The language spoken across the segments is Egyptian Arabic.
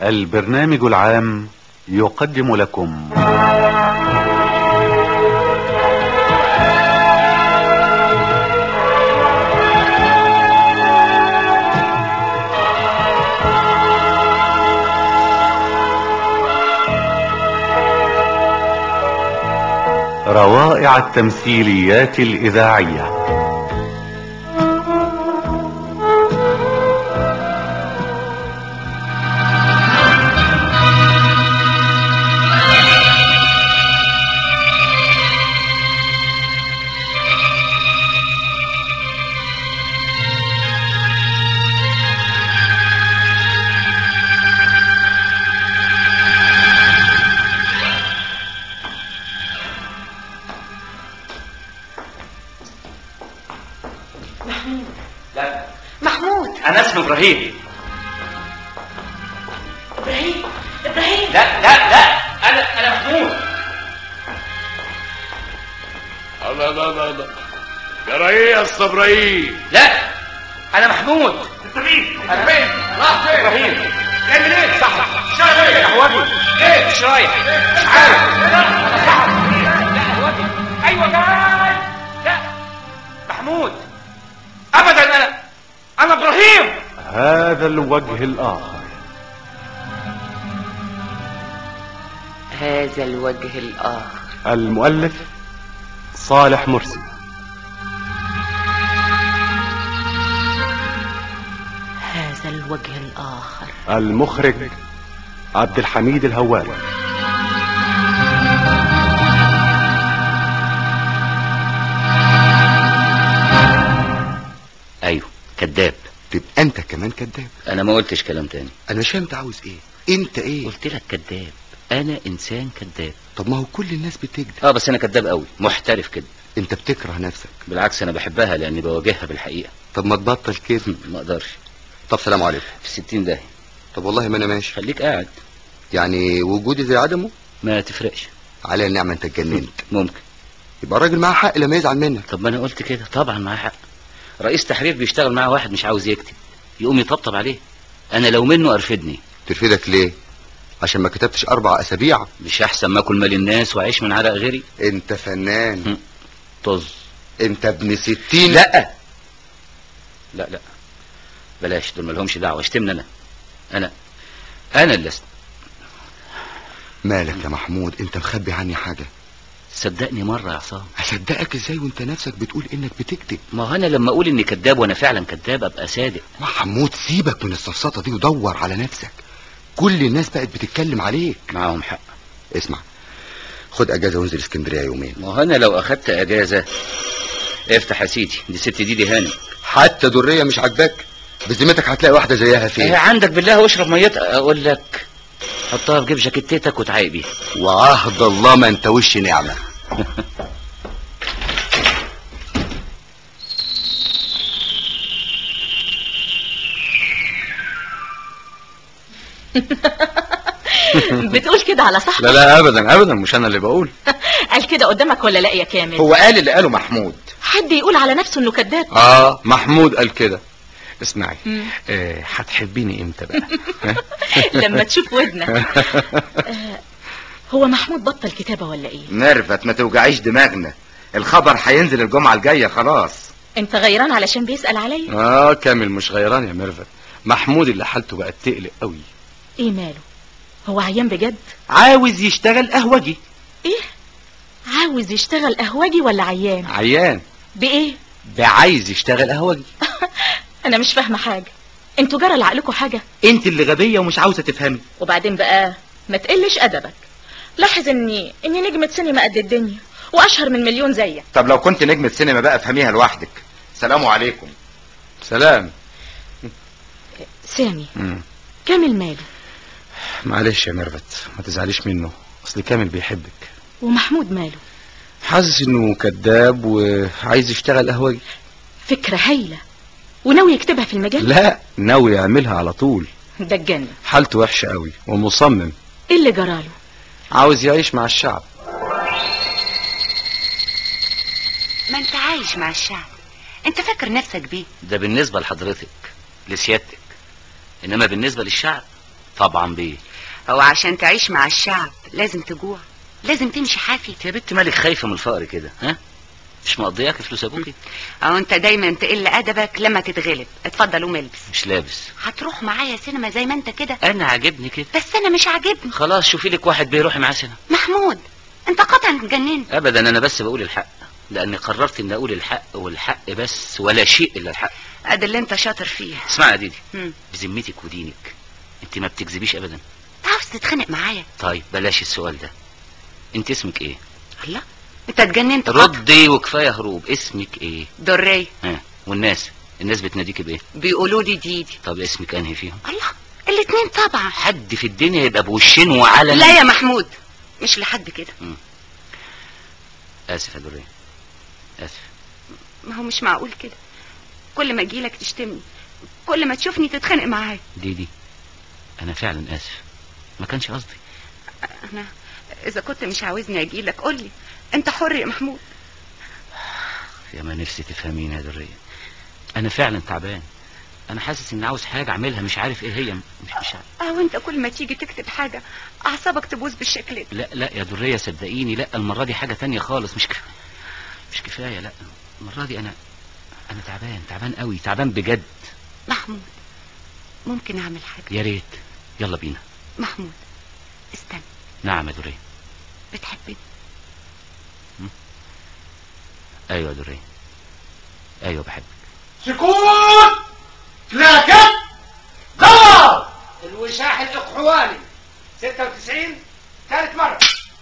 البرنامج العام يقدم لكم روائع التمثيليات الإذاعية لا محمود انا اسمي ابراهيم ابراهيم ابراهيم لا لا لا انا انا محمود الله الله الله الله جرى ايه يا اسطى ابراهيم لا انا محمود انت مين انا مين راح فين ابراهيم تعمل ايه صح شايف ايه يا هواجي ايه مش رايح مش عارف لا انا صح لا هواجي ايوه جاي لا محمود ابدا انا انا ابراهيم هذا الوجه الآخر هذا الوجه الآخر المؤلف صالح مرسي هذا الوجه الآخر المخرج عبد الحميد الهواري ايوه كذاب تبقى انت كمان كذاب انا ما قلتش كلام تاني انا مش فاهم انت عاوز ايه انت ايه قلت لك كذاب انا انسان كذاب طب ما هو كل الناس بتكذب اه بس انا كذاب قوي محترف كده انت بتكره نفسك بالعكس انا بحبها لاني بواجهها بالحقيقه طب ما تبطل كده ما اقدرش طب سلام عليكم في ستين داهية طب والله ما انا ماشي خليك قاعد يعني وجودي زي عدمه ما تفرقش على النعمه انت اتجننت ممكن يبقى الراجل معاه حق لما يزعل منك طب ما انا قلت كده طبعا معاه حق رئيس تحرير بيشتغل معاه واحد مش عاوز يكتب يقوم يطبطب عليه انا لو منه ارفدني ترفدك ليه عشان ما كتبتش اربع اسابيع مش احسن ما اكل مال الناس واعيش من عرق غيري انت فنان طز انت ابن ستين لا لا لا بلاش دول مالهمش دعوه اشتمني انا انا انا اللي است... مالك يا محمود انت مخبي عني حاجه صدقني مره يا عصام هصدقك ازاي وانت نفسك بتقول انك بتكذب ما هو انا لما اقول اني كذاب وانا فعلا كذاب ابقى صادق محمود سيبك من السفسطه دي ودور على نفسك كل الناس بقت بتتكلم عليك معاهم حق اسمع خد اجازه وانزل اسكندريه يومين ما هو انا لو اخدت اجازه افتح يا سيدي دي ست دي دي هاني حتى دريه مش عاجباك بذمتك هتلاقي واحده زيها ايه فين عندك بالله واشرب ميتها اقول لك حطها في جيب جاكيتتك وتعاي بيها وعهد الله ما انت وش نعمه بتقول كده على صاحبك لا لا ابدا ابدا مش انا اللي بقول قال كده قدامك ولا لا يا كامل هو قال اللي قاله محمود حد يقول على نفسه انه كذاب اه محمود قال كده اسمعي مم. آه، هتحبيني امتى بقى ها؟ لما تشوف ودنك آه، هو محمود بطل كتابة ولا ايه نرفت ما توجعيش دماغنا الخبر هينزل الجمعة الجاية خلاص انت غيران علشان بيسأل عليا اه كامل مش غيران يا ميرفت محمود اللي حالته بقت تقلق قوي ايه ماله هو عيان بجد عاوز يشتغل قهوجي ايه عاوز يشتغل قهوجي ولا عيان عيان بايه ده عايز يشتغل قهوجي انا مش فاهمه حاجه انتوا جرى لعقلكم حاجه انت اللي غبيه ومش عاوزه تفهمي وبعدين بقى ما تقلش ادبك لاحظ اني اني نجمة سينما قد الدنيا واشهر من مليون زيك طب لو كنت نجمة سينما بقى افهميها لوحدك سلام عليكم سلام سامي مم. كامل ماله معلش يا ميرفت ما تزعليش منه اصل كامل بيحبك ومحمود ماله حاسس انه كذاب وعايز يشتغل قهوجي فكرة هايلة وناوي يكتبها في المجال لا ناوي يعملها على طول ده اتجنن حالته وحشه قوي ومصمم ايه اللي جراله عاوز يعيش مع الشعب ما انت عايش مع الشعب انت فاكر نفسك بيه ده بالنسبة لحضرتك لسيادتك انما بالنسبة للشعب طبعا بيه هو عشان تعيش مع الشعب لازم تجوع لازم تمشي حافي يا بنت مالك خايفه من الفقر كده ها مش مقضياك فلوس ابوكي او انت دايما تقل ادبك لما تتغلب اتفضل قوم البس مش لابس هتروح معايا سينما زي ما انت كده انا عاجبني كده بس انا مش عاجبني خلاص شوفي لك واحد بيروح معاه سينما محمود انت قطعا اتجننت ابدا انا بس بقول الحق لاني قررت اني اقول الحق والحق بس ولا شيء الا الحق ادي اللي انت شاطر فيه اسمعي يا ديدي هم. بذمتك ودينك انت ما بتكذبيش ابدا عاوز تتخانق معايا طيب بلاش السؤال ده انت اسمك ايه الله انت اتجننت قطع. ردي وكفايه هروب اسمك ايه درية ها والناس الناس بتناديك بايه بيقولوا لي ديدي طب اسمك انهي فيهم الله الاتنين طبعا حد في الدنيا يبقى بوشين وعلن لا يا محمود مش لحد كده اسف يا دريه اسف ما هو مش معقول كده كل ما اجيلك تشتمني كل ما تشوفني تتخانق معايا ديدي انا فعلا اسف ما كانش قصدي انا اذا كنت مش عاوزني اجيلك قولي انت حر يا محمود يا ما نفسي تفهميني يا دريه انا فعلا تعبان انا حاسس اني عاوز حاجه اعملها مش عارف ايه هي مش مش عارف. او انت كل ما تيجي تكتب حاجة اعصابك تبوظ بالشكل ده لا لا يا دريه صدقيني لا المره دي حاجه تانية خالص مش كفايه مش كفايه لا المره دي انا انا تعبان تعبان قوي تعبان بجد محمود ممكن اعمل حاجة يا ريت يلا بينا محمود استنى نعم يا دريه بتحبني ايوه يا دريه ايوه بحبك سكوت كلاكت دور الوشاح الاقحواني 96 ثالث مرة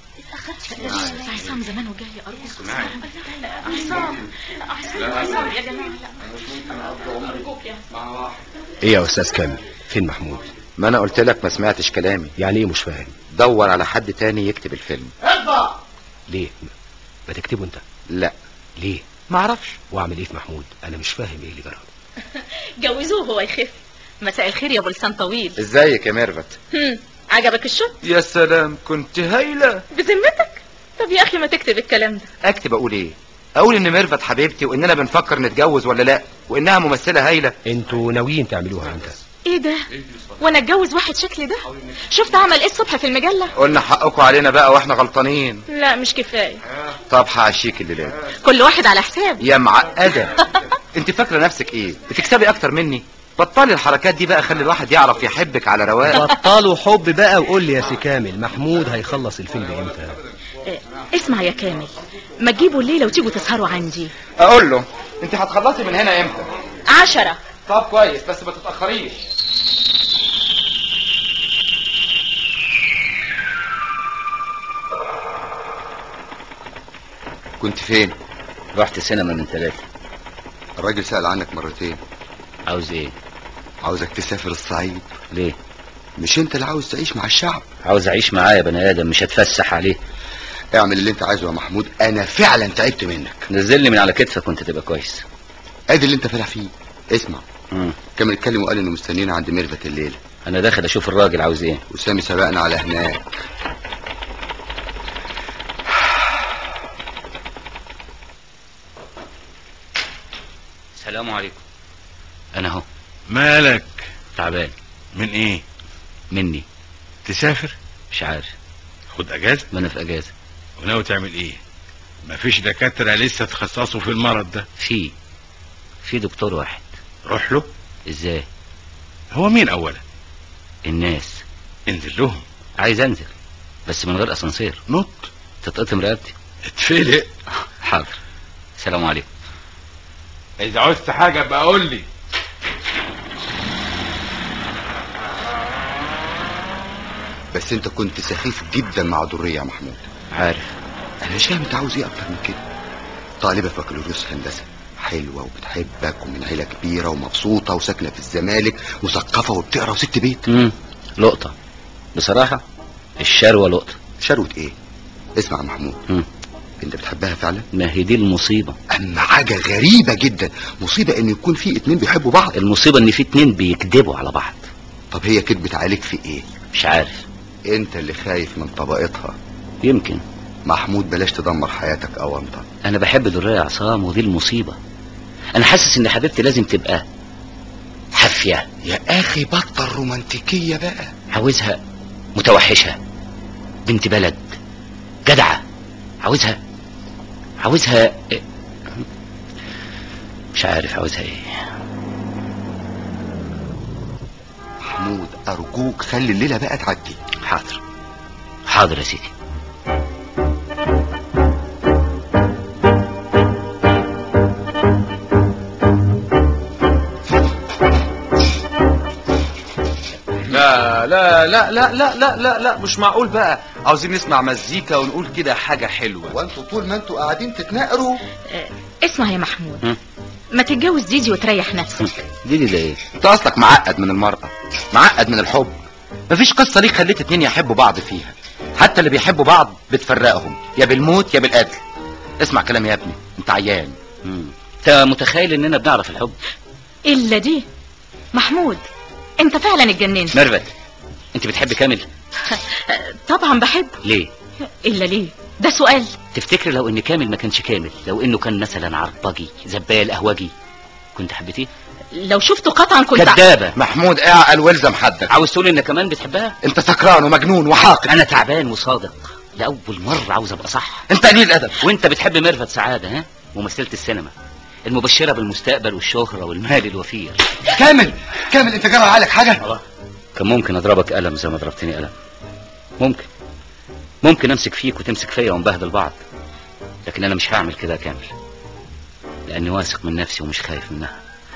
عصام زمان وجاي أرجوك عصام عصام عصام يا جماعة لا أرجوك يا عصام ايه يا استاذ كامل فين محمود ما انا قلت لك ما سمعتش كلامي يعني ايه مش فاهم دور على حد تاني يكتب الفيلم اطبع ليه ما تكتبه انت لا ليه ما اعرفش واعمل ايه في محمود انا مش فاهم ايه اللي جرى جوزوه هو يخف مساء الخير يا ابو لسان طويل ازيك يا ميرفت هم، عجبك الشغل يا سلام كنت هايله بذمتك طب يا اخي ما تكتب الكلام ده اكتب اقول ايه اقول ان ميرفت حبيبتي واننا بنفكر نتجوز ولا لا وانها ممثله هايله انتوا ناويين تعملوها امتى ايه ده وانا اتجوز واحد شكلي ده شفت عمل ايه الصبح في المجله قلنا حقكم علينا بقى واحنا غلطانين لا مش كفايه طب هعشيك الليله كل واحد على حسابي يا معقده انت فاكره نفسك ايه بتكسبي اكتر مني بطلي الحركات دي بقى خلي الواحد يعرف يحبك على رواق بطلوا حب بقى وقول لي يا سي كامل محمود هيخلص الفيلم امتى إيه، اسمع يا كامل ما تجيبوا الليله وتيجوا تسهروا عندي اقول له انت هتخلصي من هنا امتى عشرة طب كويس بس ما تتاخريش كنت فين رحت السينما من ثلاثة الراجل سأل عنك مرتين عاوز ايه عاوزك تسافر الصعيد ليه مش انت اللي عاوز تعيش مع الشعب عاوز اعيش معاه يا بني ادم مش هتفسح عليه اعمل اللي انت عايزه يا محمود انا فعلا تعبت منك نزلني من على كتفك وانت تبقى كويس ادي اللي انت فالح فيه اسمع مم. كان اتكلم وقال انه مستنينا عند ميرفت الليله انا داخل اشوف الراجل عاوز ايه وسامي سبقنا على هناك السلام عليكم انا اهو مالك تعبان من ايه مني تسافر مش عارف خد اجازه ما انا في اجازه وناوي تعمل ايه مفيش دكاتره لسه تخصصوا في المرض ده في في دكتور واحد روح له ازاي هو مين اولا الناس انزل لهم عايز انزل بس من غير اسانسير نط تتقطم رقبتي اتفلق حاضر السلام عليكم اذا عوزت حاجه بقى قول لي بس انت كنت سخيف جدا مع درية يا محمود عارف انا مش فاهم انت عاوز ايه اكتر من كده طالبة في بكالوريوس هندسة حلوة وبتحبك ومن عيلة كبيرة ومبسوطة وساكنة في الزمالك مثقفة وبتقرا وست بيت امم لقطة بصراحة الشروة لقطة شروة ايه اسمع يا محمود مم. انت بتحبها فعلا ما هي دي المصيبة اما حاجة غريبة جدا مصيبة ان يكون في اتنين بيحبوا بعض المصيبة ان في اتنين بيكذبوا على بعض طب هي كدبت عليك في ايه مش عارف انت اللي خايف من طبقتها يمكن محمود بلاش تدمر حياتك او انت انا بحب درية يا عصام ودي المصيبة انا حاسس ان حبيبتي لازم تبقى حافية يا اخي بطل رومانتيكية بقى عاوزها متوحشة بنت بلد جدعة عاوزها عاوزها مش عارف عاوزها ايه محمود ارجوك خلي الليله بقى تعدي حاضر حاضر يا سيدي لا لا لا لا لا لا لا لا مش معقول بقى عاوزين نسمع مزيكا ونقول كده حاجة حلوة وانتوا طول ما انتوا قاعدين تتناقروا آه، اسمع يا محمود هم؟ ما تتجوز ديدي وتريح نفسك دي ده ايه انت اصلك معقد من المرأة معقد من الحب مفيش قصة ليك خليت اتنين يحبوا بعض فيها حتى اللي بيحبوا بعض بتفرقهم يا بالموت يا بالقتل اسمع كلام يا ابني انت عيان مم. انت متخيل اننا بنعرف الحب الا دي محمود انت فعلا اتجننت ميرفت انت بتحب كامل طبعا بحب ليه الا ليه ده سؤال تفتكر لو ان كامل ما كانش كامل لو انه كان مثلا عربجي زبال قهوجي كنت حبيتيه لو شفته قطعا كنت كدابة محمود اعقل والزم حدك عاوز تقول ان كمان بتحبها انت سكران ومجنون وحاقد انا تعبان وصادق لاول مرة عاوز ابقى صح انت قليل الادب وانت بتحب ميرفت سعادة ها ممثلة السينما المبشرة بالمستقبل والشهرة والمال الوفير كامل كامل انت جرى عليك حاجه كان ممكن اضربك قلم زي ما ضربتني قلم ممكن ممكن امسك فيك وتمسك فيا ونبهدل بعض لكن انا مش هعمل كده يا كامل لاني واثق من نفسي ومش خايف منها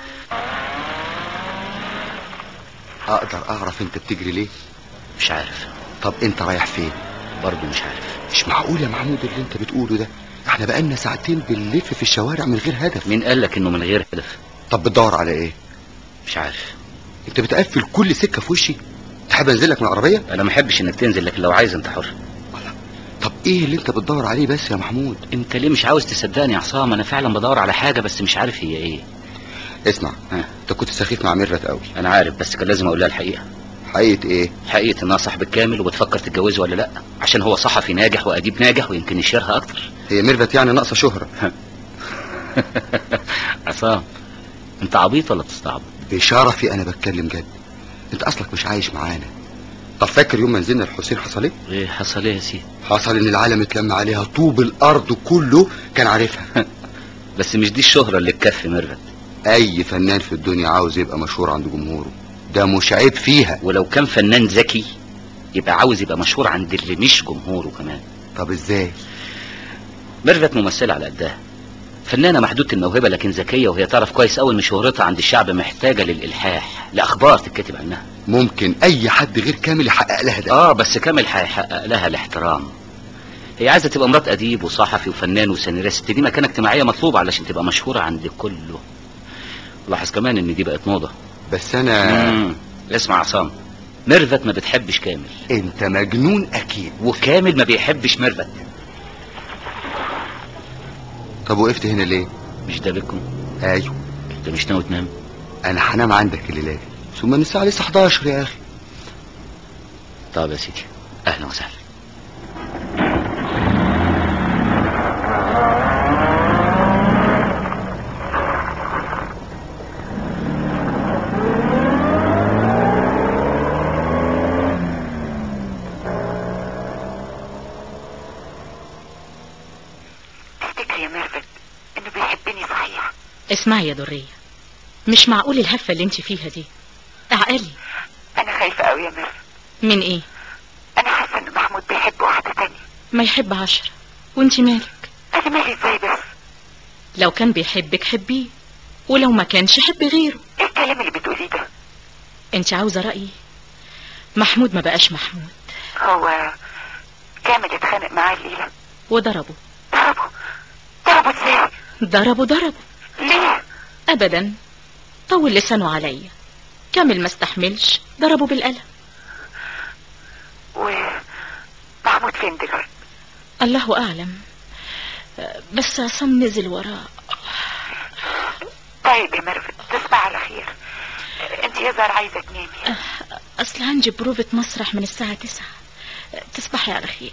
اقدر اعرف انت بتجري ليه مش عارف طب انت رايح فين برضه مش عارف مش معقول يا محمود اللي انت بتقوله ده احنا بقالنا ساعتين بنلف في الشوارع من غير هدف مين قال لك انه من غير هدف طب بتدور على ايه مش عارف انت بتقفل كل سكه في وشي تحب انزل لك من العربيه انا ما احبش انك تنزل لكن لو عايز انت حر طب ايه اللي انت بتدور عليه بس يا محمود انت ليه مش عاوز تصدقني يا عصام انا فعلا بدور على حاجه بس مش عارف هي ايه اسمع ها. انت كنت سخيف مع ميرفت قوي انا عارف بس كان لازم اقول لها الحقيقه حقيقه ايه حقيقه انها صاحبك كامل وبتفكر تتجوزه ولا لا عشان هو صحفي ناجح واديب ناجح ويمكن يشيرها اكتر هي ميرفت يعني ناقصه شهره عصام انت عبيط ولا بتستعبط بشرفي انا بتكلم جد انت اصلك مش عايش معانا طب فاكر يوم ما نزلنا الحسين حصل ايه ايه حصل ايه يا سيدي حصل ان العالم اتلم عليها طوب الارض كله كان عارفها بس مش دي الشهره اللي تكفي ميرفت اي فنان في الدنيا عاوز يبقى مشهور عند جمهوره ده مش عيب فيها ولو كان فنان ذكي يبقى عاوز يبقى مشهور عند اللي مش جمهوره كمان طب ازاي ميرفت ممثله على قدها فنانه محدوده الموهبه لكن ذكيه وهي تعرف كويس قوي ان شهرتها عند الشعب محتاجه للالحاح لاخبار تتكتب عنها ممكن اي حد غير كامل يحقق لها ده اه بس كامل هيحقق لها الاحترام هي عايزه تبقى مرات اديب وصحفي وفنان وسيناريست دي مكانه اجتماعيه مطلوبه علشان تبقى مشهوره عند كله لاحظ كمان ان دي بقت موضه بس انا مم. اسمع عصام ميرفت ما بتحبش كامل انت مجنون اكيد وكامل ما بيحبش ميرفت طب وقفت هنا ليه مش ده بيكم ايوه انت مش ناوي تنام انا هنام عندك الليله دي ثم الساعه لسه 11 يا اخي طب يا سيدي اهلا وسهلا تفتكر يا ميرفت انه بيحبني صحيح اسمعي يا درية مش معقول الهفة اللي انت فيها دي اعقلي انا خايفة قوي يا ميرفت من ايه انا حاسة ان محمود بيحب واحدة تانية ما يحب عشرة وانت مالك انا مالي ازاي بس لو كان بيحبك حبيه ولو ما كانش حب غيره ايه الكلام اللي بتقوليه ده انت عاوزة رأيي محمود ما بقاش محمود هو كامل اتخانق معاه الليلة وضربه ضربه ضربه ازاي ضربه ضربه ليه ابدا طول لسانه عليا كامل ما استحملش ضربه بالقلم ومحمود فين دلوقتي الله اعلم بس عصام نزل وراه طيب يا ميرفت تصبح على خير انت يظهر عايزة تنامي اصل عندي بروفة مسرح من الساعة تسعة تصبحي على خير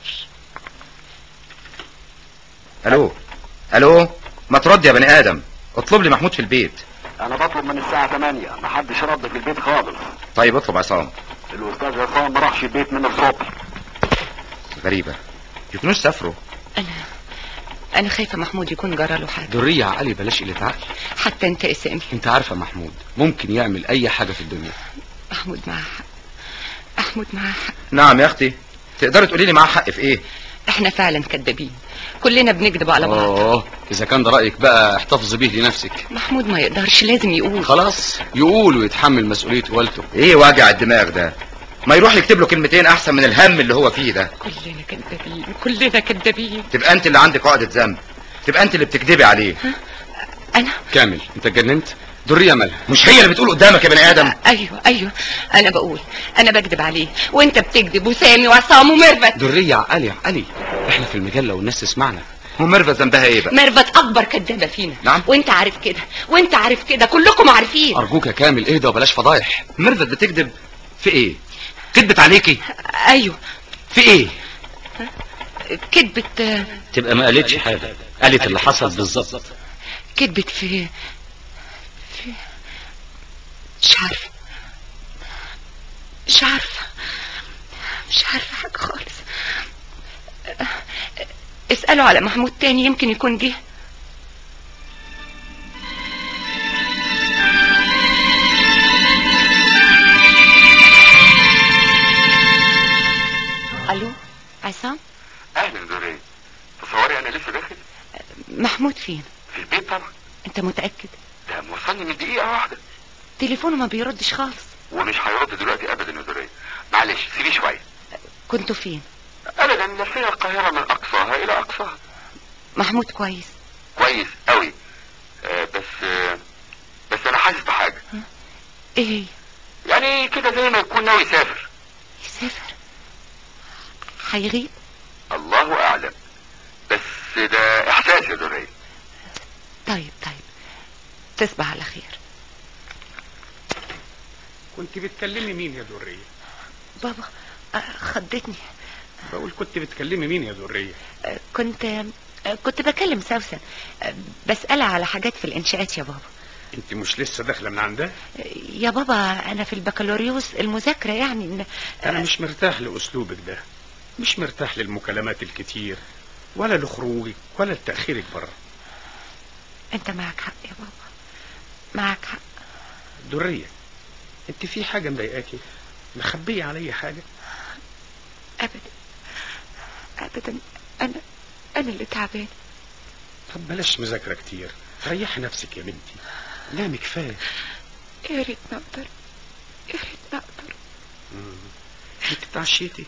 الو الو ما ترد يا بني ادم اطلب لي محمود في البيت انا بطلب من الساعة 8 محدش رد في البيت خالص طيب اطلب عصام الاستاذ عصام ما راحش البيت من الصبح غريبة يكونوش سافروا انا انا خايفه محمود يكون جرى له حاجه درية يا علي بلاش قلة عقل حتى انت يا سامي انت عارفة محمود ممكن يعمل اي حاجة في الدنيا محمود معاه حق محمود معاه حق نعم يا اختي تقدري تقولي لي معاه حق في ايه احنا فعلا كدابين كلنا بنكذب على بعض اه اذا كان ده رأيك بقى احتفظ به لنفسك محمود ما يقدرش لازم يقول خلاص يقول ويتحمل مسؤولية والده ايه وجع الدماغ ده ما يروح يكتب له كلمتين احسن من الهم اللي هو فيه ده كلنا كدابين كلنا كدابين تبقى انت اللي عندك عقدة ذنب تبقى انت اللي بتكذبي عليه انا كامل انت اتجننت درية مالها مش هي اللي بتقول قدامك يا بني ادم ايوه ايوه انا بقول انا بكذب عليه وانت بتكذب وسامي وعصام وميرفت درية يا علي يا علي احنا في المجلة والناس تسمعنا وميرفت ذنبها ايه بقى ميرفت اكبر كدابه فينا نعم وانت عارف كده وانت عارف كده كلكم عارفين ارجوك يا كامل اهدى وبلاش فضايح ميرفت بتكذب في ايه كذبت عليكي ايوه في ايه كذبت تبقى ما قالتش حاجة قالت اللي حصل بالظبط كذبت في في مش عارفه مش عارفه مش عارفه حاجه خالص اسألوا على محمود تاني يمكن يكون جه الو عصام اهلا دوري تصوري انا لسه داخل محمود فين في البيت طبعا انت متأكد ده موصلني من دقيقة واحدة تليفونه ما بيردش خالص ومش هيرد دلوقتي ابدا يا دوري معلش سيبيه شوية كنتوا فين ابدا لفينا القاهرة من اقصاها الى اقصاها محمود كويس كويس قوي آه بس آه بس انا حاسس بحاجة ايه هي يعني كده زي ما يكون ناوي يسافر يسافر هيغيب الله اعلم بس ده احساس يا دوري طيب طيب تصبح على خير كنت بتكلمي مين يا درية بابا آه، خضتني بقول كنت بتكلمي مين يا درية آه، كنت آه، كنت بكلم سوسن آه، بسألها على حاجات في الإنشاءات يا بابا انت مش لسه داخله من عندها آه، يا بابا أنا في البكالوريوس المذاكرة يعني إن انا مش مرتاح لاسلوبك ده مش مرتاح للمكالمات الكتير ولا لخروجك ولا لتأخيرك بره أنت معك حق يا بابا معك حق درية انت في حاجة مضايقاكي مخبية عليا حاجة أبدا أبدا أنا أنا اللي تعبان طب بلاش مذاكرة كتير ريحي نفسك يا بنتي نامي كفاية يا ريت نقدر يا ريت نقدر مم. انت اتعشيتي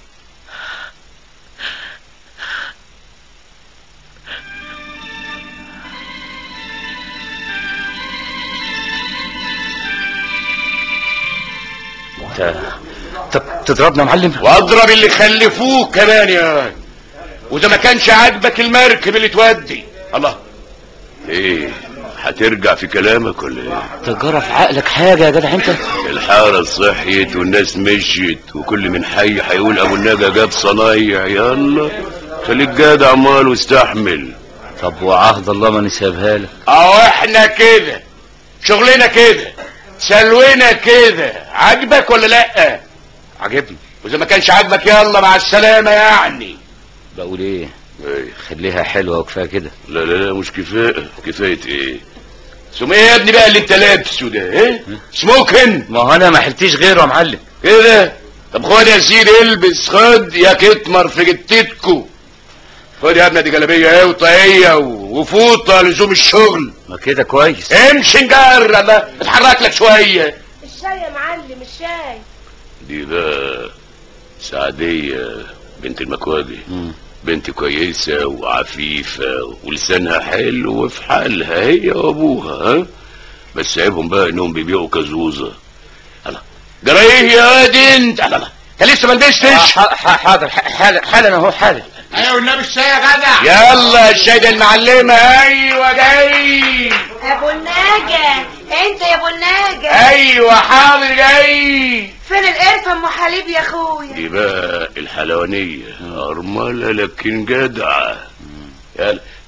انت طب تضربنا يا معلم واضرب اللي خلفوه كمان يا وده ما كانش عاجبك المركب اللي تودي الله ايه هترجع في كلامك ولا ايه تجرى في عقلك حاجة يا جدع انت الحارة صحيت والناس مشيت وكل من حي هيقول ابو النجا جاب صنايع يلا خليك جدع مال واستحمل طب وعهد الله ما نسيبها لك اهو احنا كده شغلنا كده سلونا كده عاجبك ولا لا عجبني واذا ما كانش عاجبك يلا مع السلامة يعني بقول ايه ايه خليها حلوة وكفاية كده لا لا لا مش كفاية كفاية ايه ثم ايه يا ابني بقى اللي انت لابسه ده ايه سموكن ما هو انا ما حلتيش غيره يا معلم كده طب خد يا سيدي البس خد يا كتمر في جتتكو خد يا ابني دي جلابيه ايه وطاقيه و- وفوطه لزوم الشغل ما كده كويس امشي نجر الله اتحرك لك شويه الشاي يا معلم الشاي دي بقى سعديه بنت المكواجي بنت كويسه وعفيفه ولسانها حلو وفي حالها هي وابوها ها بس عيبهم بقى انهم بيبيعوا كزوزه الله جرى ايه يا دي انت الله الله انت لسه ما لبستش حاضر حالا حالا اهو حالا ايوه والنبي الشاي يا جدع يلا الشاي ده المعلمه ايوه جاي يا ابو الناجة انت يا ابو الناجة ايوه حاضر جاي فين القرفة ام حليب يا اخويا دي بقى الحلوانيه ارمله لكن جدعه يلا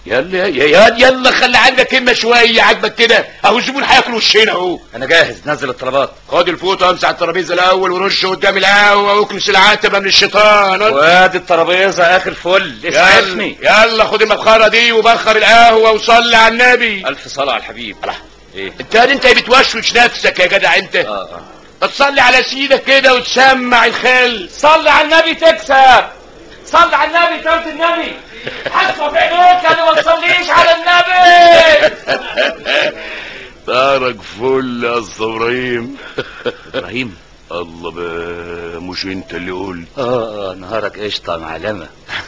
يلا يا يا يلا خلي عندك همه شويه عاجبك كده اهو الزبون هياكل وشنا اهو انا جاهز نزل الطلبات خد الفوطه امسح الترابيزه الاول ورش قدام القهوه واكنس العتبه من الشيطان وادي الترابيزه اخر فل يلا اسمي يلا خد المبخره دي وبخر القهوه وصلي على النبي الف صلاه على الحبيب ايه انت انت بتوشوش نفسك يا جدع انت اه اه تصلي على سيدك كده وتسمع الخل صلي على النبي تكسب صلي على النبي ترد النبي حسب في عينيك انا ما تصليش على النبي طارق فل يا أسطى ابراهيم ابراهيم الله بقى مش انت اللي قلت اه اه نهارك قشطه معلمه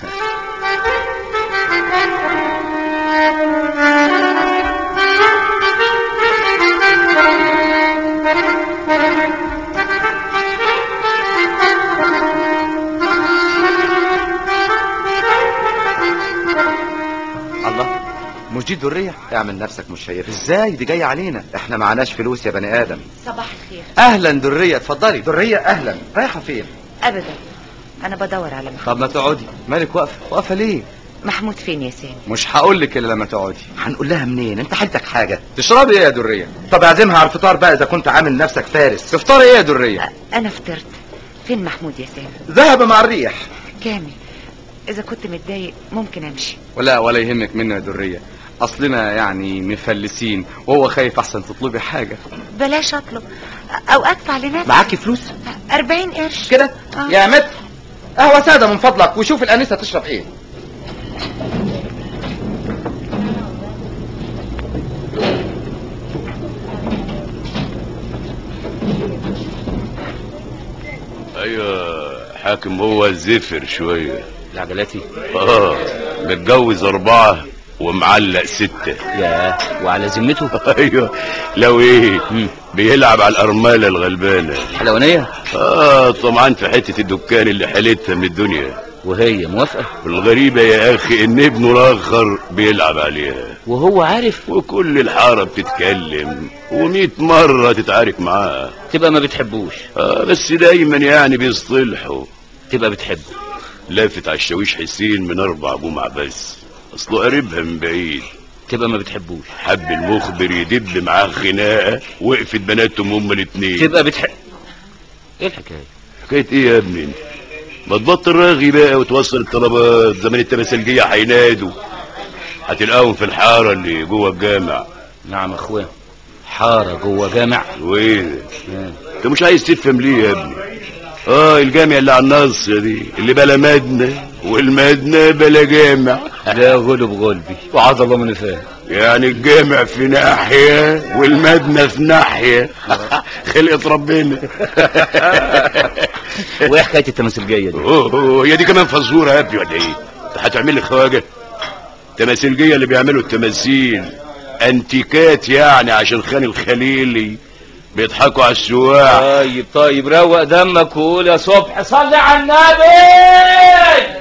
الله مش دي الدرية اعمل نفسك مش شايفها ازاي دي جاية علينا احنا معناش فلوس يا بني ادم صباح الخير اهلا درية اتفضلي درية اهلا رايحة فين ابدا انا بدور على محمود طب ما تقعدي مالك واقفة واقفة ليه محمود فين يا سامي مش هقول لك الا لما تقعدي هنقول لها منين انت حالتك حاجة تشربي ايه يا درية طب اعزمها على الفطار بقى اذا كنت عامل نفسك فارس تفطري ايه يا درية انا فطرت فين محمود يا سامي ذهب مع الريح كامل اذا كنت متضايق ممكن امشي ولا ولا يهمك منه يا درية اصلنا يعني مفلسين وهو خايف احسن تطلبي حاجة بلاش اطلب او ادفع لنفسي معاكي فلوس 40 قرش كده يا متر قهوة سادة من فضلك وشوف الانسة تشرب ايه ايوه حاكم هو زفر شويه العجلاتي اه متجوز اربعه ومعلق ستة يا وعلى ذمته ايوه لو ايه بيلعب على الارملة الغلبانة حلوانية اه طبعا في حتة الدكان اللي حالتها من الدنيا وهي موافقة والغريبة يا اخي ان ابنه الاخر بيلعب عليها وهو عارف وكل الحارة بتتكلم ومئة مرة تتعارك معاه تبقى ما بتحبوش اه بس دايما يعني بيصطلحوا تبقى بتحبه لافت على الشاويش حسين من اربع جمع بس اصله قريبها من بعيد تبقى ما بتحبوش حب المخبر يدب معاه خناقه وقفت بناتهم هما الاتنين تبقى بتحب ايه الحكايه حكايه ايه يا ابني ما تبطل راغي بقى وتوصل الطلبات زمان التماثيلجيه هينادوا هتلاقوهم في الحاره اللي جوه الجامع نعم يا اخويا حاره جوه جامع وايه انت مش عايز تفهم ليه يا ابني اه الجامع اللي على الناصيه دي اللي بلا مدنه والمدنه بلا جامع لا غلب غلبي وعاد الله من فاهم يعني الجامع في ناحية والمدنة في ناحية خلقة ربنا وايه حكاية التماثيلجية دي اوه هي دي كمان فزورة يا ابني ولا ايه انت هتعمل لي خواجة التماثيلجية اللي بيعملوا التماثيل انتيكات يعني عشان خان الخليلي بيضحكوا على السواح طيب طيب روق دمك وقول يا صبح صلي على النبي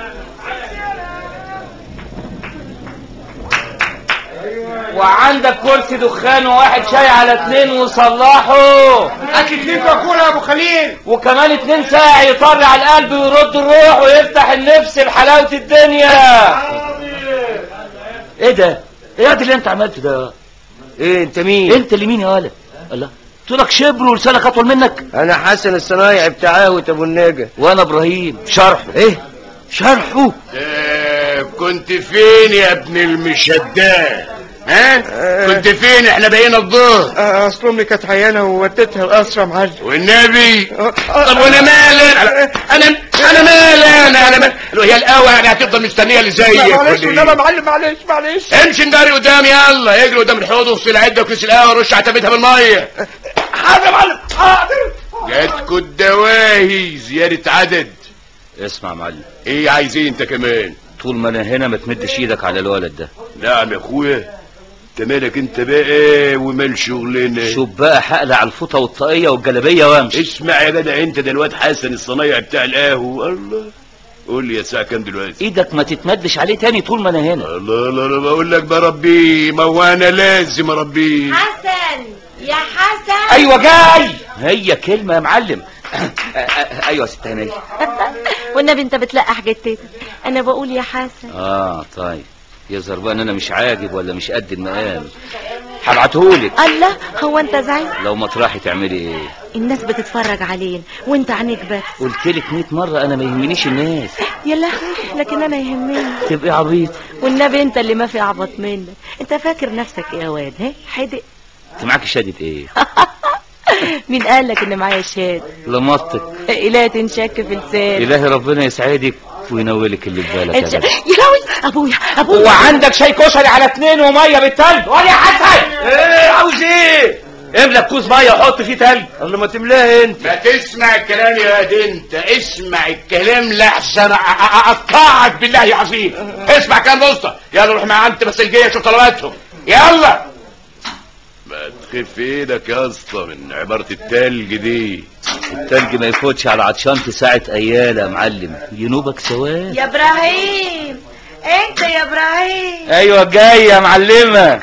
وعندك كرسي دخان وواحد شاي على اتنين وصلحه اكل اتنين كوكولا يا ابو خليل وكمان اتنين ساعة يطرع القلب ويرد الروح ويفتح النفس بحلاوة الدنيا ايه ده ايه ده اللي انت عملته ده ايه انت مين انت اللي مين يا ولد الله طولك شبر ولسانك اطول منك انا حسن الصنايعي بتاع قهوة ابو النجا وانا ابراهيم شرحه ايه شرحه آه كنت فين يا ابن المشداد ها كنت فين احنا بقينا الظهر اصل امي كانت عيانه ووديتها القصر يا معلم والنبي طب وانا مالي انا انا انا مالي انا انا مالي هي القهوه يعني هتفضل مستنيه اللي زيك معلش ولا انا إيه؟ معلم معلش معلش امشي نداري قدام يلا اجري قدام الحوض وغسل عده وكيس القهوه ورش عتبتها بالميه حاضر يا معلم حاضر جاتكوا الدواهي زياده عدد اسمع يا معلم ايه عايز ايه انت كمان طول ما انا هنا ما تمدش ايدك على الولد ده نعم يا اخويا انت مالك انت بقى ومال شغلنا شوف بقى حقلع على الفوطه والطاقيه والجلابيه وامشي اسمع يا جدع انت ده الواد حسن الصنايعي بتاع القهوه الله قول لي يا ساعه كام دلوقتي ايدك ما تتمدش عليه تاني طول ما انا هنا الله الله الله بقول لك بربيه ما هو انا لازم اربيه حسن يا حسن ايوه جاي هي كلمه يا معلم ايوه يا ست هنيه والنبي انت بتلقح جتتك انا بقول يا حسن اه طيب يظهر بقى ان انا مش عاجب ولا مش قد المقام هبعتهولك الله هو انت زعيم لو مطرحي تعملي ايه الناس بتتفرج علينا وانت عينيك بس قلت لك 100 مره انا ما يهمنيش الناس يا لهوي لكن انا يهمني تبقي عبيط والنبي انت اللي ما في عبط منك انت فاكر نفسك ايه يا واد ها حدق انت معاكي شهاده ايه مين قال لك ان معايا شهاده لمطك لا تنشك في لساني الهي ربنا يسعدك وينولك اللي في بالك الش- يا باشا. يا لهوي ابويا ابويا وعندك شاي كشري على اتنين وميه بالتلج ولا يا حسن ايه عاوز ايه املى كوز ميه وحط فيه تلج الله ما تملاها انت ما تسمع الكلام يا دي انت اسمع الكلام لحسن اقطعك بالله يا عظيم اسمع كلام الاسطى يلا روح مع انت بسلجيه شوف طلباتهم يلا ما تخف ايدك يا اسطى من عبارة التلج دي التلج ما يفوتش على عطشان ساعة ايالة يا معلم ينوبك سواد يا ابراهيم انت يا ابراهيم ايوه جاي يا معلمه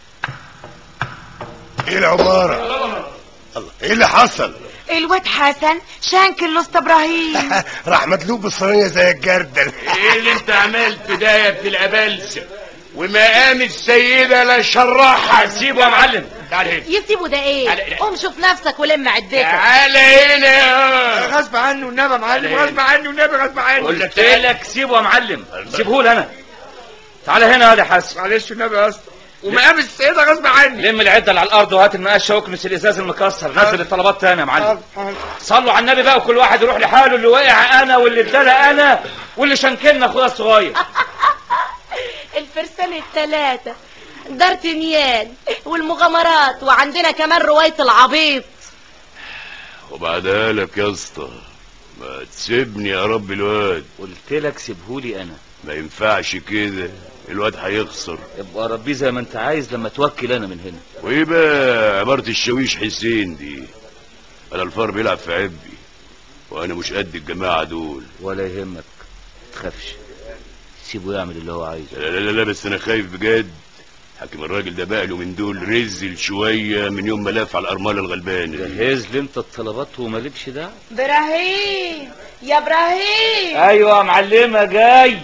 ايه العبارة الله ايه اللي حصل الواد حسن شانك الاسطى ابراهيم راح مدلوب بالصينية زي الجردل ايه اللي انت عملت ده يا ابن الابلسه ومقام السيده لا شرحها سيبه يا معلم تعال هنا يسيبوا ده ايه قوم شوف نفسك ولم عدتك تعال هنا غصب عني والنبي يا معلم غصب عني والنبي غصب عني قلت لك سيبه يا معلم سيبهولي انا تعالى هنا يا حسن معلش والنبي يا اسطى ومقام السيدة غصب عني لم العده اللي على الارض وهات المقشه واكنس الازاز المكسر نزل الطلبات تاني يا معلم صلوا على النبي بقى وكل واحد يروح لحاله اللي وقع انا واللي اتدلى انا واللي شنكلنا اخويا الصغير الفرسان الثلاثة دارتنيان والمغامرات وعندنا كمان رواية العبيط وبعدها لك يا اسطى ما تسيبني يا رب الواد قلت لك سيبهولي انا ما ينفعش كده الواد هيخسر ابقى ربيه زي ما انت عايز لما توكل انا من هنا وايه بقى عبارة الشاويش حسين دي انا الفار بيلعب في عبي وانا مش قد الجماعة دول ولا يهمك تخافش سيبه يعمل اللي هو عايزه لا لا لا, لا بس انا خايف بجد حاكم الراجل ده بقى له من دول رزل شوية من يوم ما لف على الارملة الغلبانة جهز لي انت الطلبات ومالكش دعوه ابراهيم يا ابراهيم ايوه يا معلمه جاي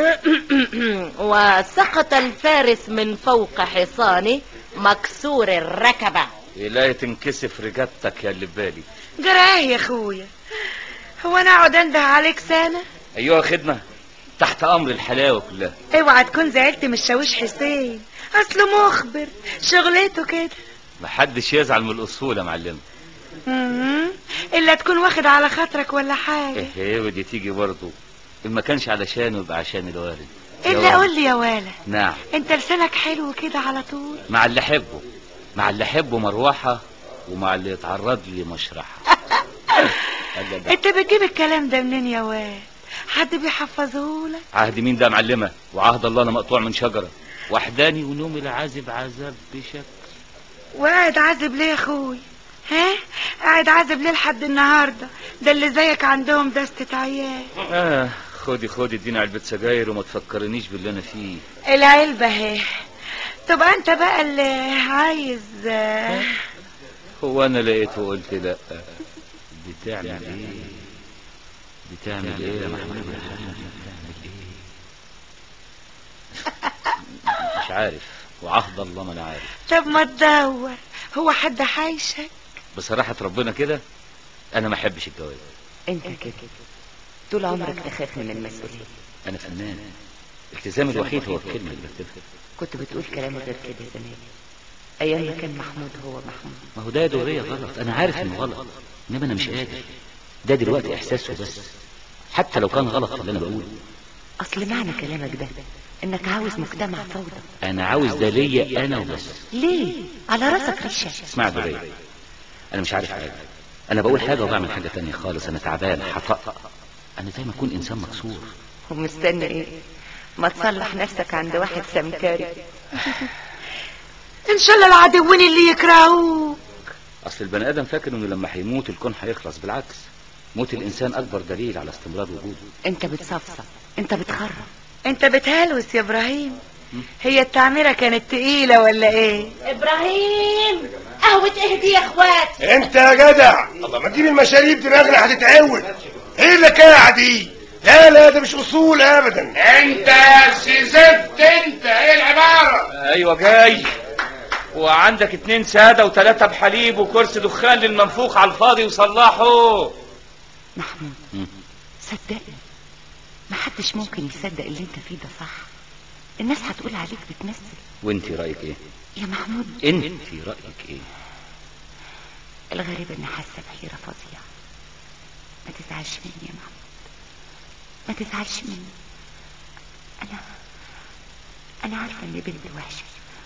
وسقط الفارس من فوق حصانه مكسور الركبة إلهي تنكسف رجبتك يا اللي في بالي جراه يا اخويا هو انا اقعد انده عليك سنة ايوه خدمه تحت امر الحلاوه كلها اوعى تكون زعلت من الشاويش حسين اصله مخبر شغلته كده محدش يزعل من الاصول يا معلم مهم. الا تكون واخد على خاطرك ولا حاجة ايه ودي تيجي برضه إن ما كانش علشانه يبقى عشان الوالد يا الا والد. قول لي يا والا نعم انت لسانك حلو كده على طول مع اللي احبه مع اللي احبه مروحه ومع اللي يتعرض لي مشرحه انت بتجيب الكلام ده منين يا واد حد بيحفظهولك عهد مين ده يا معلمه وعهد الله انا مقطوع من شجره وحداني ونومي العازب عذاب بشكل وقاعد عازب ليه يا اخوي ها قاعد عازب ليه لحد النهارده ده اللي زيك عندهم دستة عيال اه خدي خدي اديني علبه سجاير وما تفكرنيش باللي انا فيه العلبة اهي تبقى انت بقى اللي عايز آه، هو انا لقيت وقلت لا بتعمل ايه بتعمل ايه يا محمود بتعمل ايه مش عارف وعهد الله ما انا عارف طب ما تدور هو حد حايشك بصراحة ربنا كده انا ما احبش الجواز انت كده طول عمرك تخاف من المسؤولية انا فنان التزامي الوحيد هو الكلمة اللي بكتبها كنت بتقول كلام غير كده زمان ايام ما كان محمود هو محمود ما هو ده يا دورية غلط انا عارف انه غلط انما انا مش قادر ده دلوقتي احساسه بس حتى لو كان غلط اللي انا بقوله اصل معنى كلامك ده انك عاوز مجتمع فوضى انا عاوز ده ليا انا وبس ليه على راسك ريشه اسمع يا دورية انا مش عارف حاجة انا بقول حاجة وبعمل حاجة تانية خالص انا تعبان حطأ انا زي ما اكون انسان مكسور ومستني ايه ما تصلح نفسك عند واحد سمكاري ان شاء الله العدوين اللي يكرهوك اصل البني ادم فاكر انه لما هيموت الكون هيخلص بالعكس موت الانسان اكبر دليل على استمرار وجوده انت بتصفصف انت بتخرب انت بتهلوس يا ابراهيم هي التعميرة كانت تقيلة ولا ايه ابراهيم قهوة اهدي يا اخوات انت يا جدع الله ما تجيب المشاريب دماغنا هتتعود ايه اللي كاعة دي لا لا ده مش اصول ابدا انت يا سي زفت انت ايه العباره ايوه جاي وعندك اتنين سادة وتلاتة بحليب وكرسي دخان للمنفوخ على الفاضي وصلحه محمود صدقني محدش ممكن يصدق اللي انت فيه ده صح الناس هتقول عليك بتمثل وانت رايك ايه يا محمود انت رايك ايه الغريب اني حاسه بحيره فظيعه ما تزعلش مني يا محمود ما تزعلش مني انا انا عارفه ان بنتي وحشه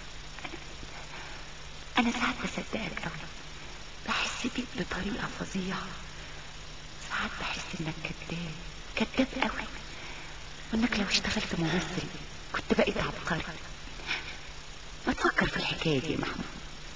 انا انا ساعات بصدقك قوي بحس بيك بطريقه فظيعه ساعات بحس انك كذاب كذاب قوي وانك لو اشتغلت ممثل كنت بقيت عبقري ما تفكر في الحكايه دي يا محمود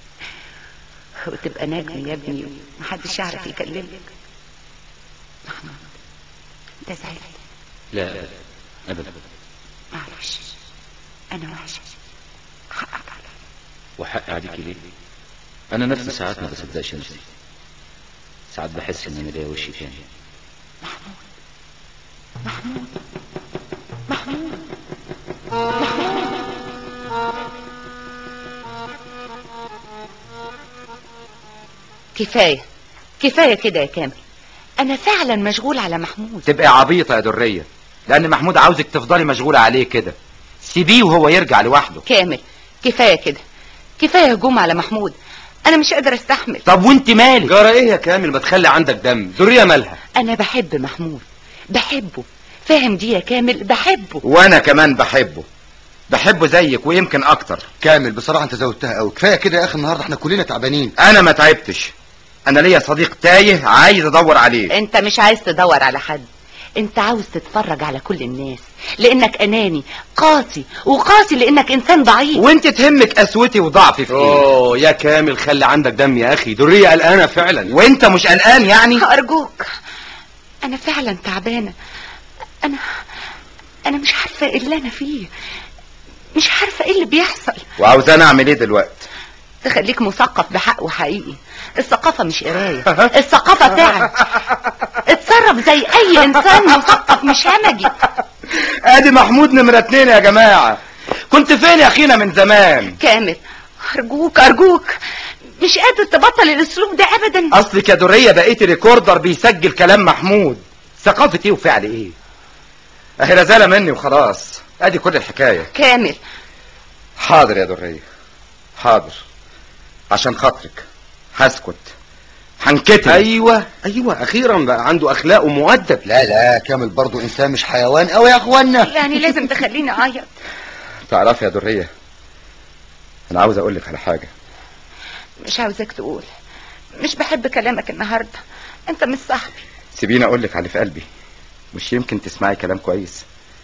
وتبقى نجم يا ابني ومحدش يعرف يكلمك محمود انت زعلت لا ابدا معلش انا وحشه حقك عليا وحق عليكي ليه انا نفسي ساعات ما بصدقش نفسي ساعات بحس ان انا ليا وشي تاني محمود محمود محمود كفايه كفايه كده يا كامل انا فعلا مشغول على محمود تبقى عبيطة يا درية لأن محمود عاوزك تفضلي مشغولة عليه كده سيبيه وهو يرجع لوحده كامل كفايه كده كفايه هجوم على محمود انا مش قادر استحمل طب وانت مالك جرى ايه يا كامل ما تخلي عندك دم درية مالها انا بحب محمود بحبه فاهم دي يا كامل بحبه وأنا كمان بحبه بحبه زيك ويمكن أكتر كامل بصراحة انت زودتها قوي كفاية كده يا اخي النهاردة احنا كلنا تعبانين أنا ما تعبتش أنا ليا صديق تايه عايز أدور عليه انت مش عايز تدور على حد انت عاوز تتفرج على كل الناس لانك اناني قاسي وقاسي لانك انسان ضعيف وانت تهمك قسوتي وضعفي في ايه اوه يا كامل خلي عندك دم يا اخي درية قلقانة فعلا وانت مش قلقان يعني ارجوك انا فعلا تعبانه انا انا مش عارفه ايه اللي انا فيه مش عارفه ايه اللي بيحصل وعاوزاني اعمل ايه دلوقتي تخليك مثقف بحق وحقيقي الثقافة مش قراية الثقافة فعل اتصرف زي اي انسان مثقف مش همجي ادي محمود نمرة اتنين يا جماعة كنت فين يا اخينا من زمان كامل ارجوك ارجوك مش قادر تبطل الاسلوب ده ابدا اصلك يا درية بقيتي ريكوردر بيسجل كلام محمود ثقافة ايه وفعل ايه اهي رزالة مني وخلاص ادي كل الحكاية كامل حاضر يا درية حاضر عشان خاطرك هسكت هنكتب ايوه ايوه اخيرا بقى عنده اخلاق ومؤدب لا لا كامل برضو انسان مش حيوان قوي يا اخوانا يعني لازم تخليني اعيط تعرفي يا درية انا عاوز اقول لك على حاجة مش عاوزك تقول مش بحب كلامك النهارده انت مش صاحبي سيبيني اقول لك على اللي في قلبي مش يمكن تسمعي كلام كويس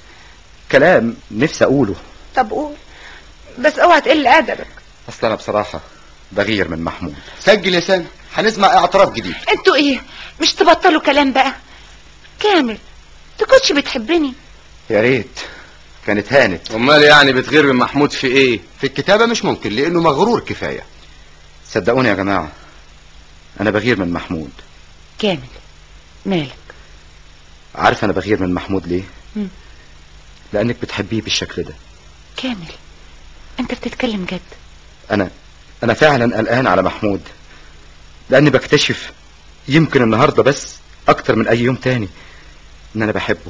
كلام نفسي اقوله طب قول بس اوعى تقل ادبك اصل انا بصراحة بغير من محمود سجل يا سامي هنسمع اعتراف جديد انتوا ايه مش تبطلوا كلام بقى كامل تكونش بتحبني يا ريت كانت هانت امال يعني بتغير من محمود في ايه في الكتابة مش ممكن لانه مغرور كفاية صدقوني يا جماعة انا بغير من محمود كامل مالك عارف انا بغير من محمود ليه مم. لانك بتحبيه بالشكل ده كامل انت بتتكلم جد انا انا فعلا قلقان على محمود لاني بكتشف يمكن النهاردة بس اكتر من اي يوم تاني ان انا بحبه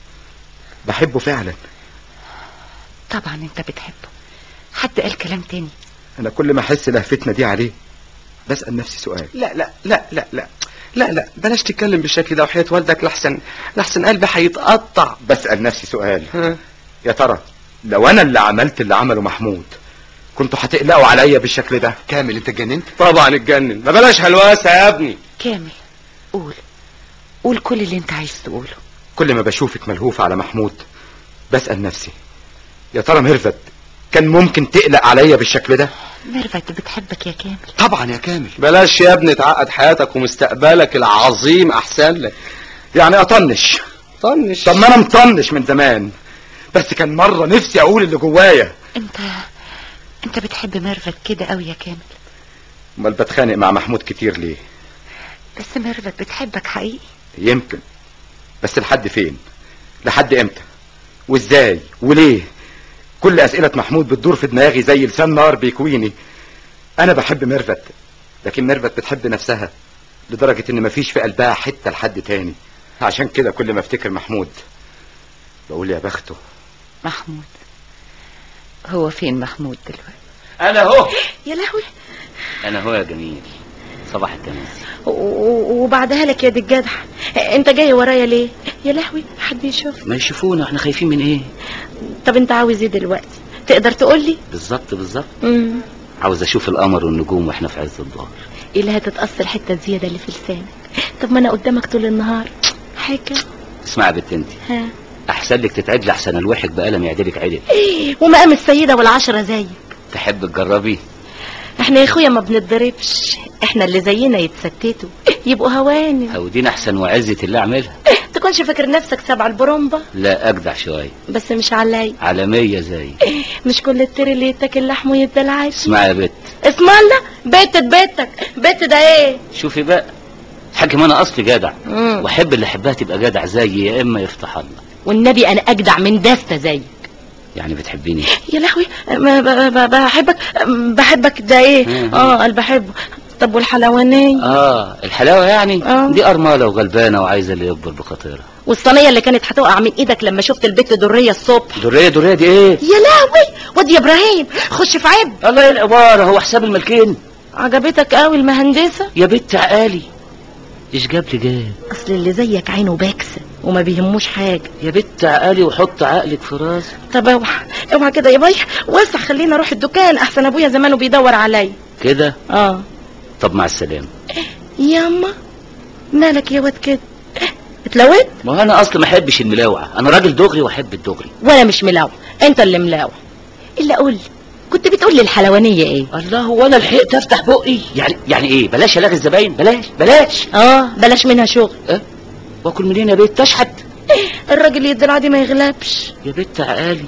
بحبه فعلا طبعا انت بتحبه حد قال كلام تاني انا كل ما احس لهفتنا دي عليه بسأل نفسي سؤال لا لا لا لا لا لا لا بلاش تتكلم بالشكل ده وحياة والدك لحسن لحسن قلبي هيتقطع بسأل نفسي سؤال يا ترى لو انا اللي عملت اللي عمله محمود كنتوا هتقلقوا عليا بالشكل ده كامل انت اتجننت طبعا اتجنن ما بلاش هلوسة يا ابني كامل قول قول كل اللي انت عايز تقوله كل ما بشوفك ملهوفة على محمود بسأل نفسي يا ترى ميرفت كان ممكن تقلق عليا بالشكل ده ميرفت بتحبك يا كامل طبعا يا كامل بلاش يا ابني تعقد حياتك ومستقبلك العظيم احسن لك يعني اطنش طنش طب ما انا مطنش من زمان بس كان مرة نفسي اقول اللي جوايا انت انت بتحب ميرفت كده قوي يا كامل امال بتخانق مع محمود كتير ليه بس ميرفت بتحبك حقيقي يمكن بس لحد فين لحد امتى وازاي وليه كل اسئله محمود بتدور في دماغي زي لسان نار بيكويني انا بحب ميرفت لكن ميرفت بتحب نفسها لدرجه ان مفيش في قلبها حته لحد تاني عشان كده كل ما افتكر محمود بقول يا بخته محمود هو فين محمود دلوقتي انا اهو يا لهوي انا هو يا جميل صباح التميز و- و- وبعدها لك يا دي الجدع انت جاي ورايا ليه يا لهوي حد يشوف ما يشوفونا احنا خايفين من ايه طب انت عاوز ايه دلوقتي تقدر تقول لي بالظبط بالظبط امم عاوز اشوف القمر والنجوم واحنا في عز الظهر ايه اللي هتتقص الحته الزياده اللي في لسانك طب ما انا قدامك طول النهار حاجه اسمع يا بنت انت ها احسن لك تتعدل احسن الوحك بقلم يعدلك عدل ومقام السيده والعشره زيك تحب تجربي احنا يا اخويا ما بنتضربش احنا اللي زينا يتستتوا يبقوا هوانم هودين احسن وعزة اللي اعملها تكونش فاكر نفسك سبع البرومبا لا اجدع شوية بس مش عليا عالمية زي مش كل التري اللي يتاكل لحمه يدلع عادي اسمع يا بت اسم الله بيت بيتك بيت ده ايه شوفي بقى حاجة ما انا اصلي جدع مم. واحب اللي احبها تبقى جدع زيي يا اما يفتح الله والنبي انا اجدع من دستة زيك يعني بتحبيني يا لهوي ما ب- ب- بحبك بحبك ده ايه مم. اه انا بحبه طب والحلوانية اه الحلاوة يعني آه. دي ارملة وغلبانة وعايزة اللي يكبر بخاطرها والصينية اللي كانت هتقع من ايدك لما شفت البت درية الصبح درية درية دي ايه يا لهوي واد يا ابراهيم خش في عب الله ايه العبارة هو حساب الملكين عجبتك قوي المهندسة يا بنت عقالي ايش جاب لي جاب اصل اللي زيك عينه باكسة وما بيهموش حاجة يا بنت عقالي وحط عقلك في راسك طب اوعى اوعى كده يا باي وسع خلينا اروح الدكان احسن ابويا زمانه بيدور عليا كده اه طب مع السلامة ياما مالك يا واد كده اتلوت ما هو انا اصلا ما احبش الملاوعة انا راجل دغري واحب الدغري وانا مش ملاوع انت اللي ملاوع الا قول لي كنت بتقول لي الحلوانية ايه الله وانا لحقت افتح بقي يعني يعني ايه بلاش الاغي الزباين بلاش بلاش اه بلاش منها شغل اه واكل منين يا بنت تشحت الراجل يد العادي ما يغلبش يا بنت عقالي